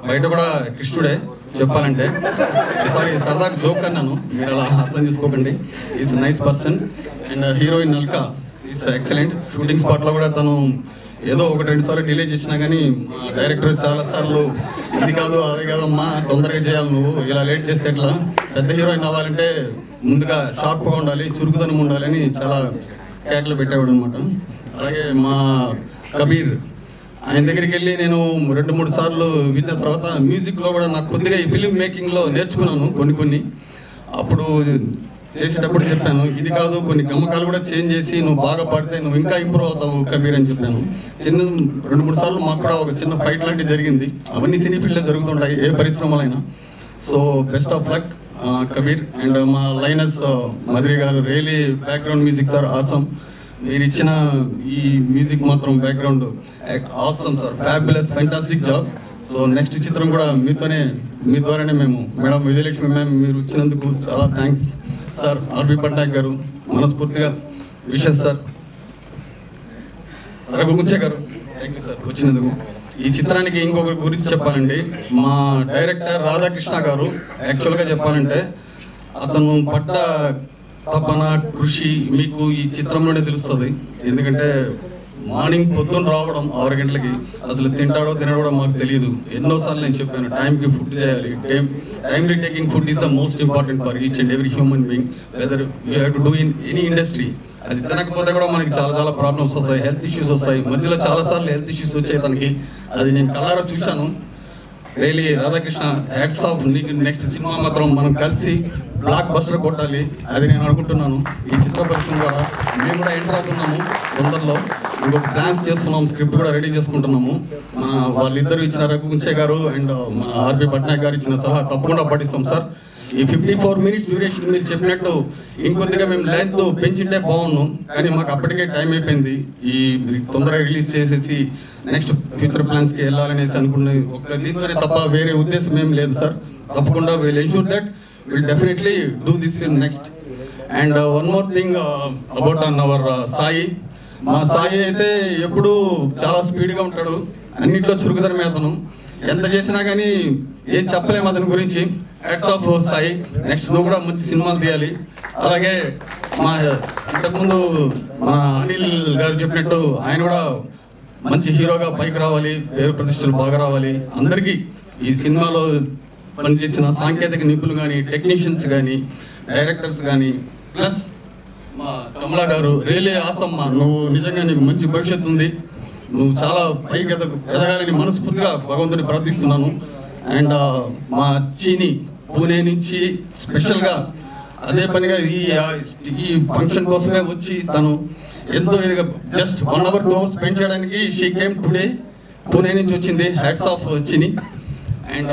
బయట కూడా కృష్ణుడే చెప్పాలంటే సారీ సరదాగా జోక్ అన్నాను మీరు అలా అర్థం చేసుకోకండి is nice person and heroine నల్కా ఈజ్ ఎక్సలెంట్ షూటింగ్ స్పాట్లో కూడా తను ఏదో ఒకటి రెండు సార్లు డిలే చేసినా కానీ మా డైరెక్టర్ చాలా సార్లు ఇది కాదు అది కాదమ్మా తొందరగా చేయాలి నువ్వు ఇలా లేట్ చేస్తే ఎట్లా పెద్ద హీరోయిన్ అవ్వాలంటే ముందుగా షార్ప్గా ఉండాలి చురుకుదనం ఉండాలని చాలా కేకలు పెట్టేవాడు అనమాట అలాగే మా కబీర్ ఆయన దగ్గరికి వెళ్ళి నేను రెండు మూడు సార్లు విన్న తర్వాత మ్యూజిక్లో కూడా నాకు కొద్దిగా ఈ ఫిలిం మేకింగ్లో నేర్చుకున్నాను కొన్ని కొన్ని అప్పుడు చేసేటప్పుడు చెప్పాను ఇది కాదు కొన్ని గమకాలు కూడా చేంజ్ చేసి నువ్వు బాగా పాడితే నువ్వు ఇంకా ఇంప్రూవ్ అవుతావు కబీర్ అని చెప్పాను చిన్న రెండు మూడు సార్లు మాకు కూడా ఒక చిన్న ఫైట్ లాంటివి జరిగింది అవన్నీ సినీ ఫీల్డ్లో జరుగుతుంటాయి ఏ పరిశ్రమలైనా so best of luck Kabir and మా Linus Madhuri garu really background music sir awesome మీరు ఇచ్చిన ఈ మ్యూజిక్ మాత్రం background awesome sir fabulous fantastic job so next చిత్రం కూడా మీతోనే మీ ద్వారానే మేము మేడం విజయలక్ష్మి మ్యామ్ మీరు ఇచ్చినందుకు చాలా థ్యాంక్స్ సార్ ఆర్బి పట్నాయక్ గారు మనస్ఫూర్తిగా విషెస్ సార్ సార్ గుంచే గారు థ్యాంక్ యూ సార్ వచ్చినందుకు ఈ చిత్రానికి ఇంకొకరి గురించి చెప్పాలండి మా డైరెక్టర్ రాధాకృష్ణ గారు యాక్చువల్గా చెప్పాలంటే అతను పడ్డ తపన కృషి మీకు ఈ చిత్రంలోనే తెలుస్తుంది ఎందుకంటే మార్నింగ్ పొద్దున్న రావడం ఆరు గంటలకి అసలు తింటాడో తినడో కూడా మాకు తెలియదు ఎన్నోసార్లు నేను చెప్పాను టైంకి ఫుడ్ చేయాలి time timely taking food is the most important for each and every human being whether you have to do in any industry అది తినకపోతే కూడా మనకి చాలా చాలా ప్రాబ్లమ్స్ వస్తాయి హెల్త్ ఇష్యూస్ వస్తాయి మధ్యలో చాలా సార్లు హెల్త్ ఇష్యూస్ వచ్చాయి తనకి అది నేను కళ్ళారా చూశాను రియలీ రాధాకృష్ణ హ్యాట్స్ ఆఫ్ నీకు నెక్స్ట్ సినిమా మాత్రం మనం కలిసి బ్లాక్ బస్టర్ కొట్టాలి అది నేను అనుకుంటున్నాను ఈ చిత్ర పరిశ్రమ ద్వారా మేము కూడా ఎంటర్ అవుతున్నాము తొందరలో ఇంకొక ప్లాన్స్ చేస్తున్నాం స్క్రిప్ట్ కూడా రెడీ చేసుకుంటున్నాము మన వాళ్ళిద్దరు ఇచ్చిన రఘుకుంచే గారు అండ్ మన ఆర్బి పట్నాయక్ గారు ఇచ్చిన సలహా తప్పకుండా పాటిస్తాం సార్ ఈ ఫిఫ్టీ ఫోర్ మినిట్స్ డ్యూరేషన్ మీరు చెప్పినట్టు ఇంకొద్దిగా మేము లెంత్ పెంచింటే బాగున్నాం కానీ మాకు అప్పటికే టైం అయిపోయింది ఈ తొందరగా రిలీజ్ చేసేసి నెక్స్ట్ ఫ్యూచర్ ప్లాన్స్ కి వెళ్ళాలనేసి అనుకున్న ఒక దీంతోనే తప్ప వేరే ఉద్దేశం ఏం లేదు సార్ తప్పకుండా will ensure that will definitely do this film next and one more thing about an hour Sai మా సాయి అయితే ఎప్పుడు చాలా స్పీడ్గా ఉంటాడు అన్నింటిలో చురుకుదనం అతను ఎంత చేసినా కానీ ఏం చెప్పలేము అతని గురించి హ్యాట్స్ ఆఫ్ సాయి నెక్స్ట్ నువ్వు కూడా మంచి సినిమాలు తీయాలి అలాగే మా ఇంతకుముందు మా అనిల్ గారు చెప్పినట్టు ఆయన కూడా మంచి హీరోగా పైకి రావాలి పేరు ప్రతిష్టలు బాగా రావాలి అందరికీ ఈ సినిమాలో పనిచేసిన సాంకేతిక నిపుణులు కానీ టెక్నీషియన్స్ కానీ డైరెక్టర్స్ కానీ ప్లస్ మా కమలా గారు రియలీ ఆసమ్మ నువ్వు నిజంగా నీకు మంచి భవిష్యత్తు ఉంది నువ్వు చాలా పైకి ఎదగ ఎదగాలని మనస్ఫూర్తిగా భగవంతుని ప్రార్థిస్తున్నాను అండ్ మా చీని పూణే నుంచి స్పెషల్గా అదే పనిగా ఈ ఈ ఫంక్షన్ కోసమే వచ్చి తను ఎంతో ఇదిగా just one hour two hours spend చేయడానికి షీ కేమ్ టుడే పూణే నుంచి వచ్చింది హ్యాట్స్ ఆఫ్ చిని అండ్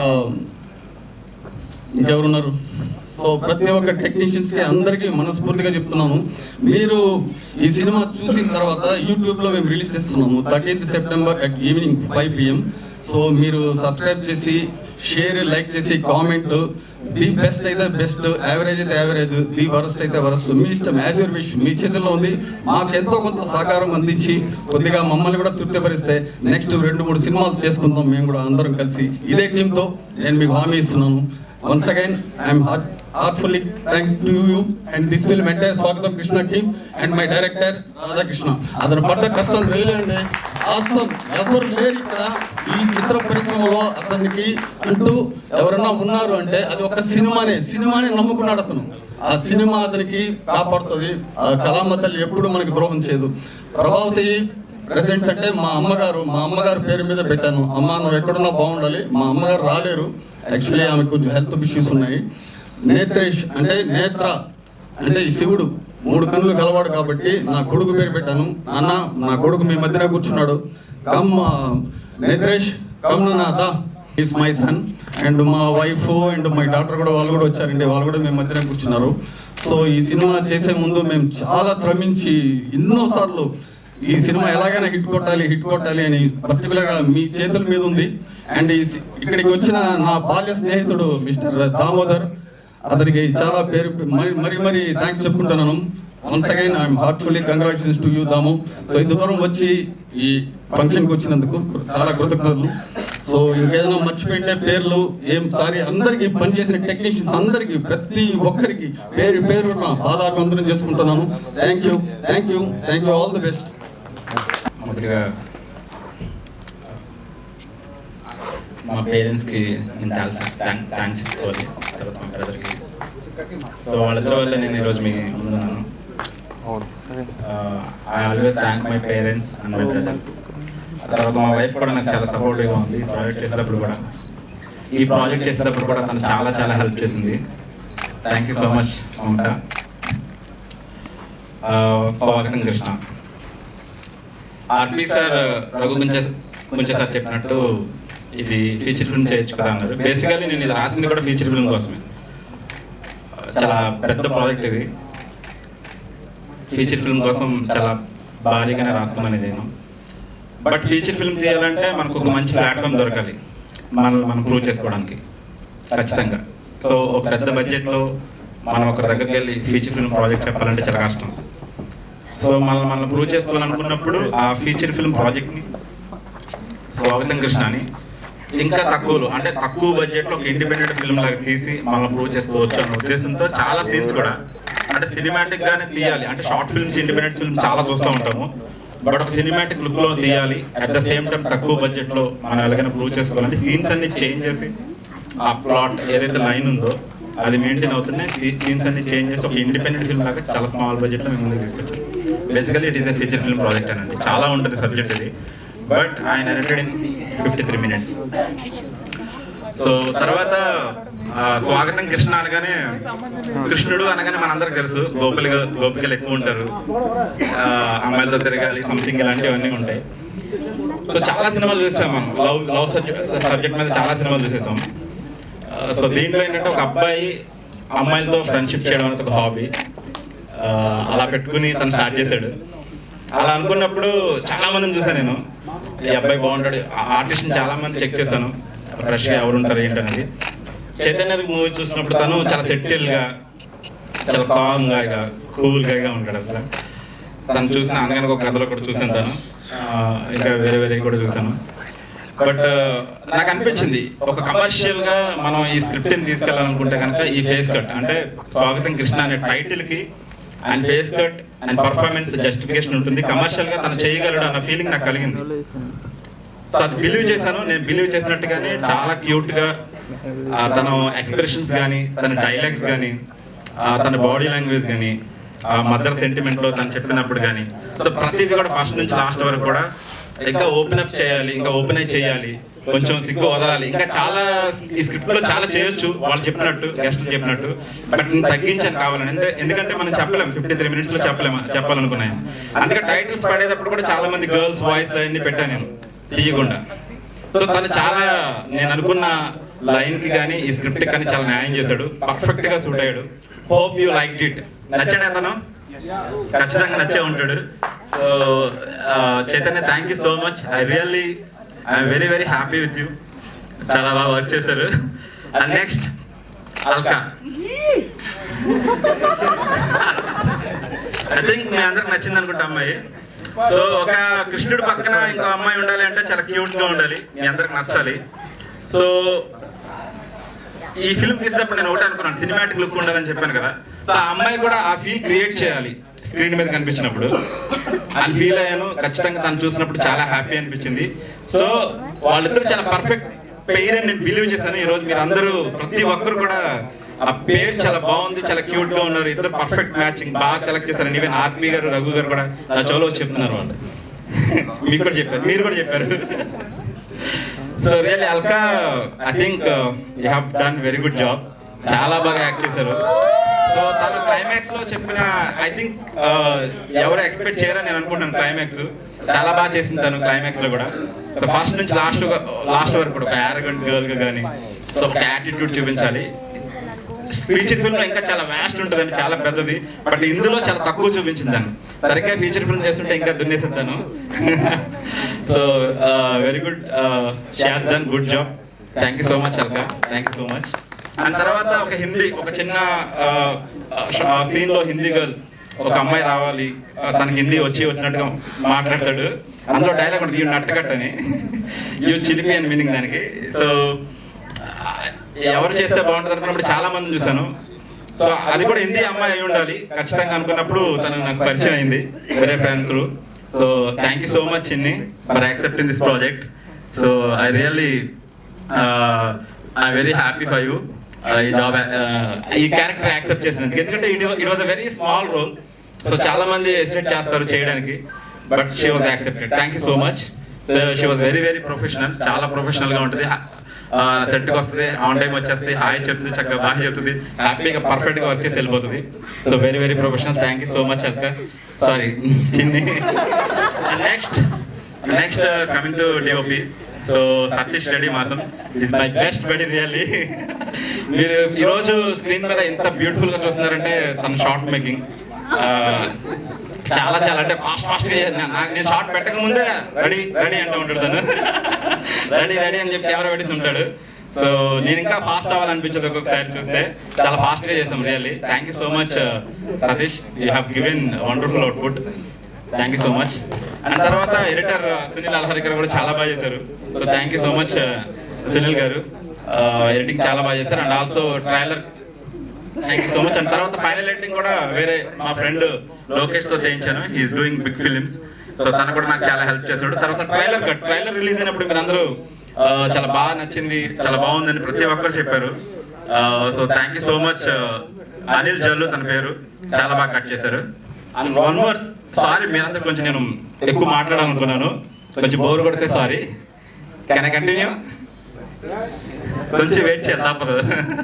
ఇంకెవరున్నారు సో ప్రతి ఒక్క టెక్నీషియన్స్ కి అందరికీ మనస్ఫూర్తిగా చెప్తున్నాను మీరు ఈ సినిమా చూసిన తర్వాత యూట్యూబ్ లో మేము రిలీజ్ చేస్తున్నాము thirteenth September at evening five PM so మీరు సబ్స్క్రైబ్ చేసి షేర్ లైక్ చేసి కామెంట్ ది బెస్ట్ అయితే బెస్ట్ యావరేజ్ అయితే యావరేజ్ ది వరస్ట్ అయితే వరస్ట్ మీ ఇష్టం యాజ్ యూర్ విష్ మీ చేతుల్లో ఉంది మాకు ఎంతో కొంత సహకారం అందించి కొద్దిగా మమ్మల్ని కూడా తృప్తిపరిస్తే నెక్స్ట్ రెండు మూడు సినిమాలు చేసుకుందాం మేము కూడా అందరం కలిసి ఇదే టీంతో నేను మీకు హామీ ఇస్తున్నాను once again I'm heart heartfully thank to you and this will entire Swagatam Krishna team and my director Radhakrishna అతను పడ్డ కష్టం రియలే అండి ఆసం ఎవరు లేరు ఇక్కడ ఈ చిత్ర పరిశ్రమలో అతనికి అంటూ ఎవరన్నా ఉన్నారు అంటే అది ఒక సినిమానే సినిమానే నమ్ముకున్నాడు అతను ఆ సినిమా అతనికి కాపాడుతుంది ఆ కళామ తల్లి ఎప్పుడు మనకి ద్రోహం చేయదు ప్రభావతి ప్రెసెంట్స్ అంటే మా అమ్మగారు మా అమ్మగారు పేరు మీద పెట్టాను అమ్మ నువ్వు ఎక్కడున్నా బాగుండాలి మా అమ్మగారు రాలేరు యాక్చువల్లీ ఆమె కొంచెం హెల్త్ ఇష్యూస్ ఉన్నాయి నేత్రేష్ అంటే నేత్ర అంటే ఈ శివుడు మూడు కన్నులు కలవాడు కాబట్టి నా కొడుకు పేరు పెట్టాను నాన్న నా కొడుకు మీ మధ్యన కూర్చున్నాడు come Netresh come Natha is my son and మా వైఫ్ అండ్ మై డాక్టర్ కూడా వాళ్ళు కూడా వచ్చారండి వాళ్ళు కూడా మీ మధ్యన కూర్చున్నారు సో ఈ సినిమా చేసే ముందు మేము చాలా శ్రమించి ఎన్నోసార్లు ఈ సినిమా ఎలాగైనా హిట్ కొట్టాలి హిట్ కొట్టాలి అని పర్టికులర్గా మీ చేతుల మీద ఉంది అండ్ ఈ సి- ఇక్కడికి వచ్చిన నా బాల్య స్నేహితుడు మిస్టర్ దామోదర్ అతనికి చాలా పేరు మరి మరి మరి థ్యాంక్స్ చెప్పుకుంటున్నాను once again I'm heartfully congratulations to you Damu so ఇంత దూరం వచ్చి ఈ ఫంక్షన్కి వచ్చినందుకు చాలా కృతజ్ఞతలు సో ఇంకేదైనా మర్చిపోయింటే పేర్లు ఏం సారీ అందరికీ పనిచేసిన టెక్నీషియన్స్ అందరికీ ప్రతి ఒక్కరికి పేరు పేరు పాదాభివందనం చేసుకుంటున్నాను thank you thank you thank you all the best మొదటిగా మా పేరెంట్స్కి నేను థ్యాంక్స్ థ్యాంక్స్ చెప్పుకోవాలి తర్వాత మా బ్రదర్కి సో వాళ్ళిద్దరి వల్ల నేను ఈరోజు మీ ముందున్నాను I always thank my parents and my brother తర్వాత మా వైఫ్ కూడా నాకు చాలా సపోర్టివ్గా ఉంది ఈ ప్రాజెక్ట్ చేసేటప్పుడు కూడా ఈ ప్రాజెక్ట్ చేసేటప్పుడు కూడా తను చాలా చాలా హెల్ప్ చేసింది thank you so much Mamata Swagatam Krishna RP sir Raghu గుంచే గుంచే సార్ చెప్పినట్టు ఇది ఫీచర్ ఫిల్మ్ చేయొచ్చు కదా అన్నారు బేసికల్లీ నేను ఇది రాసింది కూడా ఫీచర్ ఫిల్మ్ కోసమే చాలా పెద్ద ప్రాజెక్ట్ ఇది ఫీచర్ ఫిల్మ్ కోసం చాలా భారీగానే రాసుకున్నాను ఇది నేను బట్ ఫీచర్ ఫిల్మ్ తీయాలంటే మనకు ఒక మంచి ప్లాట్ఫామ్ దొరకాలి మనల్ని మనం ప్రూవ్ చేసుకోవడానికి ఖచ్చితంగా సో ఒక పెద్ద బడ్జెట్లో మనం ఒక దగ్గరికి వెళ్ళి ఫీచర్ ఫిల్మ్ ప్రాజెక్ట్ చెప్పాలంటే చాలా కష్టం సో మనం మనం ప్రూవ్ చేసుకోవాలనుకున్నప్పుడు ఆ ఫీచర్ ఫిల్మ్ ప్రాజెక్ట్ని స్వాగతం కృష్ణ అని ఇంకా తక్కువలో అంటే తక్కువ బడ్జెట్లో ఒక ఇండిపెండెంట్ ఫిల్మ్ లాగా తీసి మనం ప్రూవ్ చేసుకోవచ్చు అన్న ఉద్దేశంతో చాలా సీన్స్ కూడా అంటే సినిమాటిక్ గానే తీయాలి అంటే షార్ట్ ఫిల్మ్స్ ఇండిపెండెంట్ ఫిల్మ్ చాలా చూస్తూ ఉంటాము బట్ ఒక సినిమాటిక్ లుక్ లో తీయాలి అట్ ద సేమ్ టైం తక్కువ బడ్జెట్ లో మనం ఎలాగైనా ప్రూవ్ చేసుకోవాలంటే సీన్స్ అన్ని చేంజ్ చేసి ఆ ప్లాట్ ఏదైతే లైన్ ఉందో అది మెయింటైన్ అవుతున్నాయి సీన్స్ అన్ని చేంజ్ చేసి ఒక ఇండిపెండెంట్ ఫిల్మ్ లాగా చాలా స్మాల్ బడ్జెట్ లో మేము ముందుకు తీసుకొచ్చాం basically it is a feature film project అనండి చాలా ఉంటుంది సబ్జెక్ట్ ఇది but I narrated in fifty three minutes so తర్వాత ఆ, స్వాగతం కృష్ణ అనగానే కృష్ణుడు అనగానే మనందరికి తెలుసు గోపికలు గోపికలు ఎక్కువ ఉంటారు ఆ, అమ్మాయిలతో తిరగాలి సంథింగ్ ఇలాంటివన్నీ ఉంటాయి సో చాలా సినిమాలు చూసాం మనం లవ్ లవ్ సబ్జెక్ట్ సబ్జెక్ట్ మీద చాలా సినిమాలు చూసేసాం ఆ, సో దీంట్లో ఏంటంటే ఒక అబ్బాయి అమ్మాయిలతో ఫ్రెండ్షిప్ చేయడం అనేది ఒక హాబీ అలా పెట్టుకుని తను స్టార్ట్ చేశాడు అలా అనుకున్నప్పుడు చాలా మందిని చూసాను నేను ఈ అబ్బాయి బాగుంటాడు ఆర్టిస్ట్ చాలా మంది చెక్ చేశాను ఫ్రెష్ గా ఎవరు ఉంటారు ఏంటనేది చైతన్య మూవీ చూసినప్పుడు తను చాలా సెటిల్ గా చాలా కామ్ గా కూల్ గా ఉంటాడు అసలు తను చూసిన అనగానే ఒక కథలో కూడా చూసాను తను ఆ, ఇంకా వేరే వేరే కూడా చూసాను బట్ నాకు అనిపించింది ఒక కమర్షియల్ గా మనం ఈ స్క్రిప్ట్ ని తీసుకెళ్లాలనుకుంటే కనుక ఈ ఫేస్ కట్ అంటే స్వాగతం కృష్ణ అనే టైటిల్ కి and face cut and performance justification ఉంటుంది కమర్షియల్ గా తను చేయగలడు అన్న ఫీలింగ్ నాకు కలిగింది సో అది బిలీవ్ చేశాను నేను బిలీవ్ చేసినట్టుగానే చాలా క్యూట్ గా ఆ, తన ఎక్స్ప్రెషన్స్ కానీ తన డైలాగ్స్ కానీ తన బాడీ లాంగ్వేజ్ కానీ ఆ మదర్ సెంటిమెంట్ లో తను చెప్పినప్పుడు కానీ సో ప్రతిదీ కూడా ఫస్ట్ నుంచి లాస్ట్ వరకు కూడా ఇంకా ఓపెన్ అప్ చేయాలి ఇంకా ఓపెన్ అయి చేయాలి కొంచెం సిగ్గు వదలాలి ఇంకా చాలా ఈ స్క్రిప్ట్ లో చాలా చేయొచ్చు వాళ్ళు చెప్పినట్టు గెస్టులు చెప్పినట్టు బట్ నేను తగ్గించాను కావాలని అంటే ఎందుకంటే మనం చెప్పలేం ఫిఫ్టీ త్రీ మినిట్స్ లో చెప్పలేము చెప్పాలనుకున్నాను అందుకే టైటిల్స్ పడేటప్పుడు కూడా చాలా మంది గర్ల్స్ వాయిస్ అన్ని పెట్టాను నేను తీయకుండా సో తను చాలా నేను అనుకున్న లైన్ కి కానీ ఈ స్క్రిప్ట్ కానీ చాలా న్యాయం చేశాడు పర్ఫెక్ట్ గా సూట్ అయ్యాడు హోప్ యూ లైక్ ఇట్ నచ్చాడు అతను ఖచ్చితంగా నచ్చే ఉంటాడు so Chaitanya thank you so much I really I'm very very happy with you చాలా బాగా వర్క్ చేశారు and next Alka I think మీ అందరికి నచ్చింది అనుకుంటా అమ్మాయి సో ఒక కృష్ణుడు పక్కన ఇంకో అమ్మాయి ఉండాలి అంటే చాలా క్యూట్ గా ఉండాలి మీ అందరికి నచ్చాలి సో ఈ ఫిల్మ్ తీసినప్పుడు నేను ఒకటి అనుకున్నాను సినిమాటిక్ లుక్ ఉండాలని చెప్పాను కదా సో ఆ అమ్మాయి కూడా ఆ ఫీల్ క్రియేట్ చేయాలి స్క్రీన్ మీద కనిపించినప్పుడు అని ఫీల్ అయ్యాను ఖచ్చితంగా తను చూసినప్పుడు చాలా హ్యాపీ అనిపించింది సో వాళ్ళిద్దరు చాలా పర్ఫెక్ట్ పెయిర్ అని నేను బిలీవ్ చేశాను ఈ రోజు మీరు అందరూ ప్రతి ఒక్కరు కూడా ఆ పేరు చాలా బాగుంది చాలా క్యూట్ గా ఉన్నారు ఇద్దరు పర్ఫెక్ట్ మ్యాచింగ్ బాగా సెలెక్ట్ చేశారు ఈవెన్ ఆర్పి గారు రఘు గారు కూడా నా చోలో చెప్తున్నారు వాళ్ళు మీకు కూడా చెప్పారు మీరు కూడా చెప్పారు so really Alka I think you have done very good job చాలా బాగా యాక్ట్ చేశారు సో తను క్లైమాక్స్ లో చెప్పిన ఐ థింక్ ఎవరు ఎక్స్పెక్ట్ చేయరని నేను అనుకుంటున్నాను క్లైమాక్స్ చాలా బాగా చేసింది తను క్లైమాక్స్ లో కూడా సో ఫస్ట్ నుంచి లాస్ట్ లాస్ట్ వరకు కూడా ఒక యారగెంట్ గర్ల్ గా కానీ సో ఒక యాటిట్యూడ్ చూపించాలి ఫీచర్ ఫిల్మ్ లో ఇంకా చాలా వ్యాస్ట్ ఉంటుందండి చాలా పెద్దది బట్ ఇందులో చాలా తక్కువ చూపించింది దాన్ని సరిగ్గా ఫీచర్ ఫిల్మ్ చేస్తుంటే ఇంకా దున్నేసిద్దాను so very good she's done good job thank you so much Alka thank you so much and తర్వాత ఒక హిందీ ఒక చిన్న సీన్ లో హిందీ గర్ల్ ఒక అమ్మాయి రావాలి ఆ, తనకి హిందీ వచ్చి వచ్చినట్టుగా మాట్లాడతాడు అందులో డైలాగ్ ఉంటుంది యూ నట్టకట్ అని యూ చిలిపి అని మీనింగ్ దానికి సో ఎవరు చేస్తే బాగుంటుంది అనుకున్నప్పుడు చాలా మందిని చూశాను సో అది కూడా హిందీ అమ్మాయి అయి ఉండాలి ఖచ్చితంగా అనుకున్నప్పుడు తను నాకు పరిచయం అయింది వేరే friend through so thank you so much Chinni for accepting this project so I really I very happy for you ఈ జాబ్ ఈ క్యారెక్టర్ యాక్సెప్ట్ చేసినందుకు ఎందుకంటే it it was a very small role so చాలా మంది ఎస్టేట్ చేస్తారు చేయడానికి but she was accepted thank you so much so she was very very professional చాలా ప్రొఫెషనల్ గా ఉంటుంది సెట్ కి వస్తుంది ఆన్ టైం వచ్చేస్తుంది హాయ్ చెప్తుంది చక్కగా బాగా చెప్తుంది హ్యాపీగా పర్ఫెక్ట్ గా వర్క్ చేసి వెళ్ళిపోతుంది so very very professional thank you so much అక్క sorry Chinni next next coming to DOP so Satish Reddy మాసం is my best buddy really మీరు ఈరోజు స్క్రీన్ మీద ఎంత బ్యూటిఫుల్ గా చూస్తున్నారంటే తన షార్ట్ మేకింగ్ చాలా చాలా అంటే ఫాస్ట్ ఫాస్ట్ గా నా- నాకు నేను షార్ట్ పెట్టక ముందే రెడీ రెడీ అంటూ ఉంటాడు తను రెడీ రెడీ అని చెప్పి కెమెరా పెట్టి ఉంటాడు సో నేను ఇంకా ఫాస్ట్ అవ్వాలనిపించదు ఒక్కొక్కసారి చూస్తే చాలా ఫాస్ట్ గా చేసాం really thank you so much Satish you have given wonderful output thank you so much and తర్వాత ఎడిటర్ సునీల్ అల్హరి గారు కూడా చాలా బాగా చేశారు so thank you so much Sunil గారు ఎడిటింగ్ చాలా బాగా చేశారు and also trailer thank you so much and తర్వాత ఫైనల్ ఎడిటింగ్ కూడా వేరే మా ఫ్రెండ్ లోకేష్ తో చేయించాను he's doing big films so తను కూడా నాకు చాలా హెల్ప్ చేశాడు తర్వాత ట్రైలర్ కట్ ట్రైలర్ రిలీజ్ అయినప్పుడు మీరు అందరూ ఆ, చాలా బాగా నచ్చింది చాలా బాగుందని ప్రతి ఒక్కరు చెప్పారు so thank you so much Anil Jallu తన పేరు చాలా బాగా కట్ చేశారు అండ్ వన్ మోర్ సారీ మీరందరూ కొంచెం నేను ఎక్కువ మాట్లాడాలనుకున్నాను కొంచెం బోర్ కొడితే సారీ కెన్ కంటిన్యూ కొంచెం వెయిట్ చేయాలి తప్పదు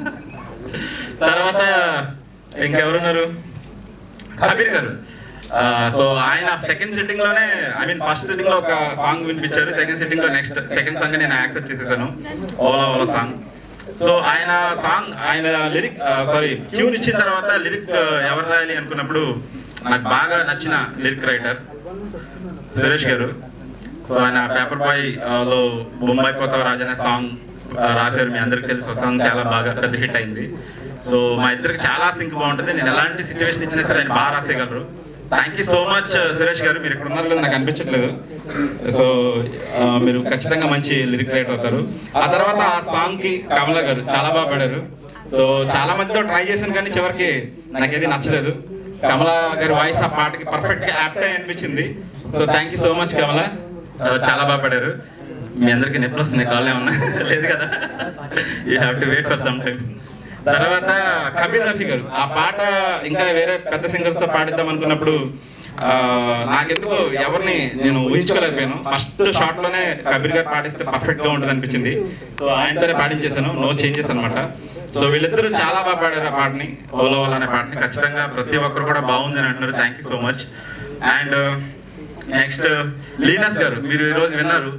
తర్వాత ఇంకెవరున్నారు కబీర్ గారు సో ఆయన సెకండ్ సిట్టింగ్ లోనే ఐ మీన్ ఫస్ట్ సిట్టింగ్ లో ఒక సాంగ్ వినిపించారు సెకండ్ సిట్టింగ్ లో నెక్స్ట్ సెకండ్ సాంగ్ నేను యాక్సెప్ట్ చేసేసాను ఓలా ఓలా సాంగ్ సో ఆయన సాంగ్ ఆయన లిరిక్ సారీ ట్యూన్ ఇచ్చిన తర్వాత లిరిక్ ఎవరు రాయాలి అనుకున్నప్పుడు నాకు బాగా నచ్చిన లిరిక్ రైటర్ సురేష్ గారు సో ఆయన పేపర్ బాయ్ లో బొంబాయి పోతావు రాజు అనే సాంగ్ రాశారు మీ అందరికి తెలుసు ఒక సాంగ్ చాలా బాగా పెద్ద హిట్ అయింది సో మా ఇద్దరికి చాలా సింక్ బాగుంటుంది నేను ఎలాంటి సిచ్యువేషన్ ఇచ్చినా సరే ఆయన బాగా రాసేయగలరు thank you so much Suresh గారు మీరు ఇక్కడ ఉన్నారు లేదు నాకు అనిపించట్లేదు సో ఆ, మీరు ఖచ్చితంగా మంచి లిరిక్ రైటర్ అవుతారు ఆ తర్వాత ఆ సాంగ్ కి కమల గారు చాలా బాగా పాడారు సో చాలా మందితో ట్రై చేశాను కానీ చివరికి నాకేది నచ్చలేదు కమల గారి వాయిస్ ఆ పాటకి పర్ఫెక్ట్ గా యాప్ట్ అనిపించింది so thank you so much Kamala ఆ, చాలా బాగా పాడారు మీ అందరికి నొప్పులు వస్తున్నాయి కాళ్ళు ఏమన్నా లేదు కదా you have to wait for some time తర్వాత కబీర్ రఫీ గారు ఆ పాట ఇంకా వేరే పెద్ద సింగర్స్ తో పాడిద్దాం అనుకున్నప్పుడు ఆ, నాకెందుకు ఎవరిని నేను ఊహించుకోలేకపోయాను ఫస్ట్ షాట్ లోనే కబీర్ గారు పాడిస్తే పర్ఫెక్ట్ గా ఉంటుంది అనిపించింది సో ఆయనతోనే పాడించేశాను నో చేంజెస్ అన్నమాట సో వీళ్ళిద్దరూ చాలా బాగా పాడారు ఆ పాటని ఓలో ఓలా అనే పాటని ఖచ్చితంగా ప్రతి ఒక్కరు కూడా బాగుంది అని అంటున్నారు thank you so much and next Linus గారు మీరు ఈ రోజు విన్నారు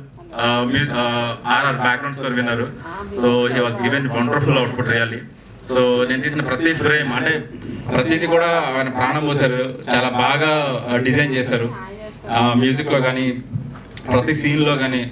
ఆర్ఆర్ బ్యాక్గ్రౌండ్ స్కోర్ విన్నారు so he was given wonderful output really so నేను తీసిన ప్రతి ఫ్రేమ్ అంటే ప్రతిది కూడా ఆయన ప్రాణం పోసారు చాలా బాగా డిజైన్ చేశారు మ్యూజిక్ లో కానీ ప్రతి సీన్ లో కానీ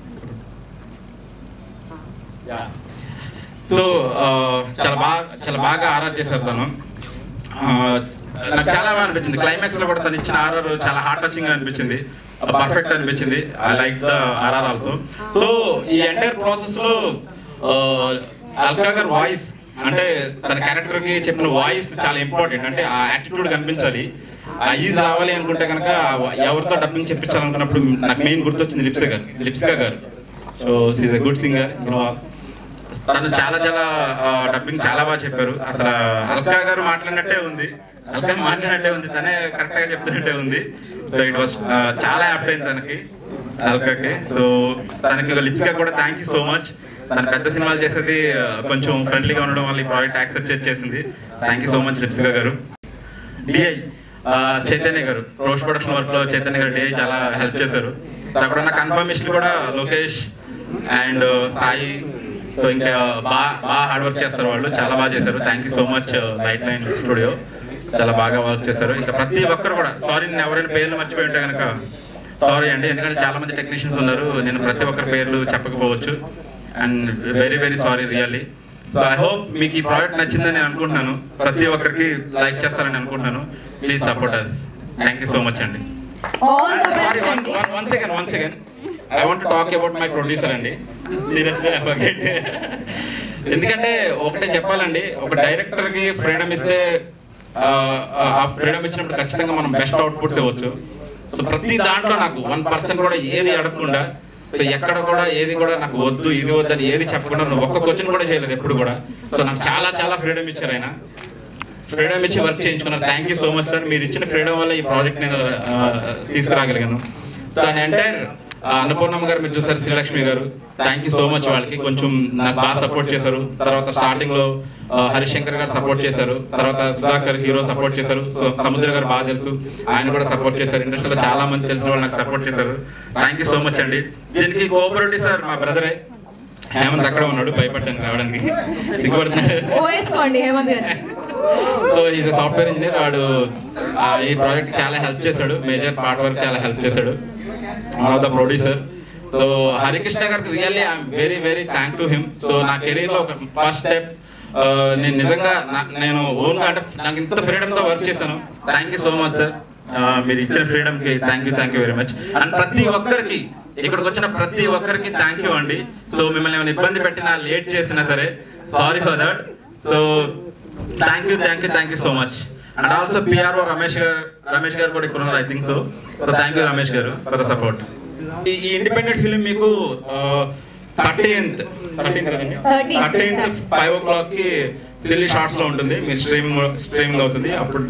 సో చాలా బాగా చాలా బాగా ఆర్ఆర్ చేశారు తను ఆ, నాకు చాలా బాగా అనిపించింది క్లైమాక్స్ లో కూడా తను ఇచ్చిన ఆర్ఆర్ చాలా హార్ట్ టచింగ్ అనిపించింది పర్ఫెక్ట్ అనిపించింది I like the RR also so ఈ ఎంటైర్ ప్రాసెస్ లో ఆ, అల్కా గారి వాయిస్ అంటే తన క్యారెక్టర్ కి చెప్పిన వాయిస్ చాలా ఇంపార్టెంట్ అంటే ఆ యాటిట్యూడ్ కనిపించాలి ఆ ఈజ్ రావాలి అనుకుంటే కనుక ఎవరితో డబ్బింగ్ చెప్పించాలనుకున్నప్పుడు నాకు మెయిన్ గుర్తొచ్చింది లిప్సికా గారు లిప్సికా గారు so she's a good singer you know తను చాలా చాలా డబ్బింగ్ చాలా బాగా చెప్పారు అసలు అల్కా గారు మాట్లాడినట్టే ఉంది అల్కా మాట్లాడినట్టే ఉంది తనే కరెక్ట్ గా చెప్తున్నట్టే ఉంది సో ఇట్ వాస్ చాలా యాప్ట్ అయింది తనకి అల్కాకి సో తనకి లిప్స్గా కూడా థ్యాంక్ యూ సో మచ్ తను పెద్ద సినిమాలు చేసేది ఆ, కొంచెం ఫ్రెండ్లీగా ఉండడం వల్ల ఈ ప్రాజెక్ట్ యాక్సెప్ట్ చేసేసింది థ్యాంక్ యూ సో మచ్ లిప్స్గా గారు డిఐ చైతన్య గారు రోష్ ప్రొడక్షన్ వర్క్ లో చైతన్య గారు డిఐ చాలా హెల్ప్ చేశారు సో అక్కడ ఉన్న కన్ఫర్మేషన్ కూడా లోకేష్ అండ్ సాయి సో ఇంకా బాగా బాగా హార్డ్ వర్క్ చేస్తారు వాళ్ళు చాలా బాగా చేశారు thank you so much light line studio చాలా బాగా వర్క్ చేశారు ఇంకా ప్రతి ఒక్కరు కూడా సారీ నేను ఎవరైనా పేర్లు మర్చిపోయి ఉంటే కనుక సారీ అండి ఎందుకంటే చాలా మంది టెక్నీషియన్స్ ఉన్నారు నేను ప్రతి ఒక్కరి పేర్లు చెప్పకపోవచ్చు and very very sorry really so I hope మీకు ఈ ప్రాజెక్ట్ నచ్చిందని నేను అనుకుంటున్నాను ప్రతి ఒక్కరికి లైక్ చేస్తారని అనుకుంటున్నాను please support us thank you so much అండి all the sorry best one అండి one second one second I want talk about my producer అండి సీరియస్గా ఎందుకంటే ఒకటే చెప్పాలండి ఒక డైరెక్టర్ కి ఫ్రీడమ్ ఇస్తే ఆ, ఆ ఫ్రీడమ్ ఇచ్చినప్పుడు ఖచ్చితంగా మనం బెస్ట్ అవుట్పుట్స్ ఇవ్వచ్చు సో ప్రతి దాంట్లో నాకు వన్ పర్సెంట్ కూడా ఏది అడగకుండా సో ఎక్కడ కూడా ఏది కూడా నాకు వద్దు ఇది వద్దు అని ఏది చెప్పకుండా నువ్వు ఒక్క క్వశ్చన్ కూడా చేయలేదు ఎప్పుడు కూడా సో నాకు చాలా చాలా ఫ్రీడమ్ ఇచ్చారు ఆయన ఫ్రీడమ్ ఇచ్చి వర్క్ చేయించుకున్నారు thank you so much sir మీరు ఇచ్చిన ఫ్రీడమ్ వల్ల ఈ ప్రాజెక్ట్ నేను ఆ, తీసుకురాగలిగాను సో అండ్ ఎంటైర్ అన్నపూర్ణమ్మ గారు మీరు చూసారు శ్రీలక్ష్మి గారు థ్యాంక్ యూ సో మచ్ వాళ్ళకి కొంచెం నాకు బాగా సపోర్ట్ చేశారు తర్వాత స్టార్టింగ్ లో ఆ, హరిశంకర్ గారు సపోర్ట్ చేశారు తర్వాత సుధాకర్ హీరో సపోర్ట్ చేశారు సో సముద్ర గారు బాగా తెలుసు ఆయన కూడా సపోర్ట్ చేశారు ఇండస్ట్రీలో చాలా మంది తెలిసిన వాళ్ళు నాకు సపోర్ట్ చేశారు థ్యాంక్ యూ సో మచ్ అండి దీనికి కోఆపరేటివ్ సార్ మా బ్రదరే హేమంత్ అక్కడ ఉన్నాడు భయపడ్డాను రావడానికి దిగుబడుతున్నాడు ఓవేసుకోండి హేమంత్ గారు సో ఈజ్ సాఫ్ట్వేర్ ఇంజనీర్ వాడు ఆ, ఈ ప్రాజెక్ట్ చాలా హెల్ప్ చేశాడు మేజర్ పార్ట్ వర్క్ చాలా హెల్ప్ చేశాడు one of the producer so Harikrishna గారికి really I'm very very thank to him so నా కెరీర్ లో ఒక ఫస్ట్ స్టెప్ నేను నిజంగా నా- నేను ఓన్ గా అంటే నాకు ఇంత ఫ్రీడమ్ తో వర్క్ చేశాను thank you so much sir మీరు ఇచ్చిన ఫ్రీడమ్ కి thank you thank you very much and ప్రతి ఒక్కరికి ఇక్కడికి వచ్చిన ప్రతి ఒక్కరికి థ్యాంక్ యూ అండి సో మిమ్మల్ని ఏమైనా ఇబ్బంది పెట్టినా లేట్ చేసినా సరే sorry for that so thank you thank you thank you so much and also PRO Ramesh గారు రమేష్ గారు కూడా ఇక్కడ ఉన్నారు I think so so thank you Ramesh గారు ఫర్ ద సపోర్ట్ ఈ ఇండిపెండెంట్ ఫిలిం మీకు థర్టీన్త్ థర్టీన్త్ కదండి 13th, thirteenth five o'clock కి సిల్లీ షార్ట్స్ లో ఉంటుంది మీరు స్ట్రీమింగ్ స్ట్రీమింగ్ అవుతుంది అప్పుడు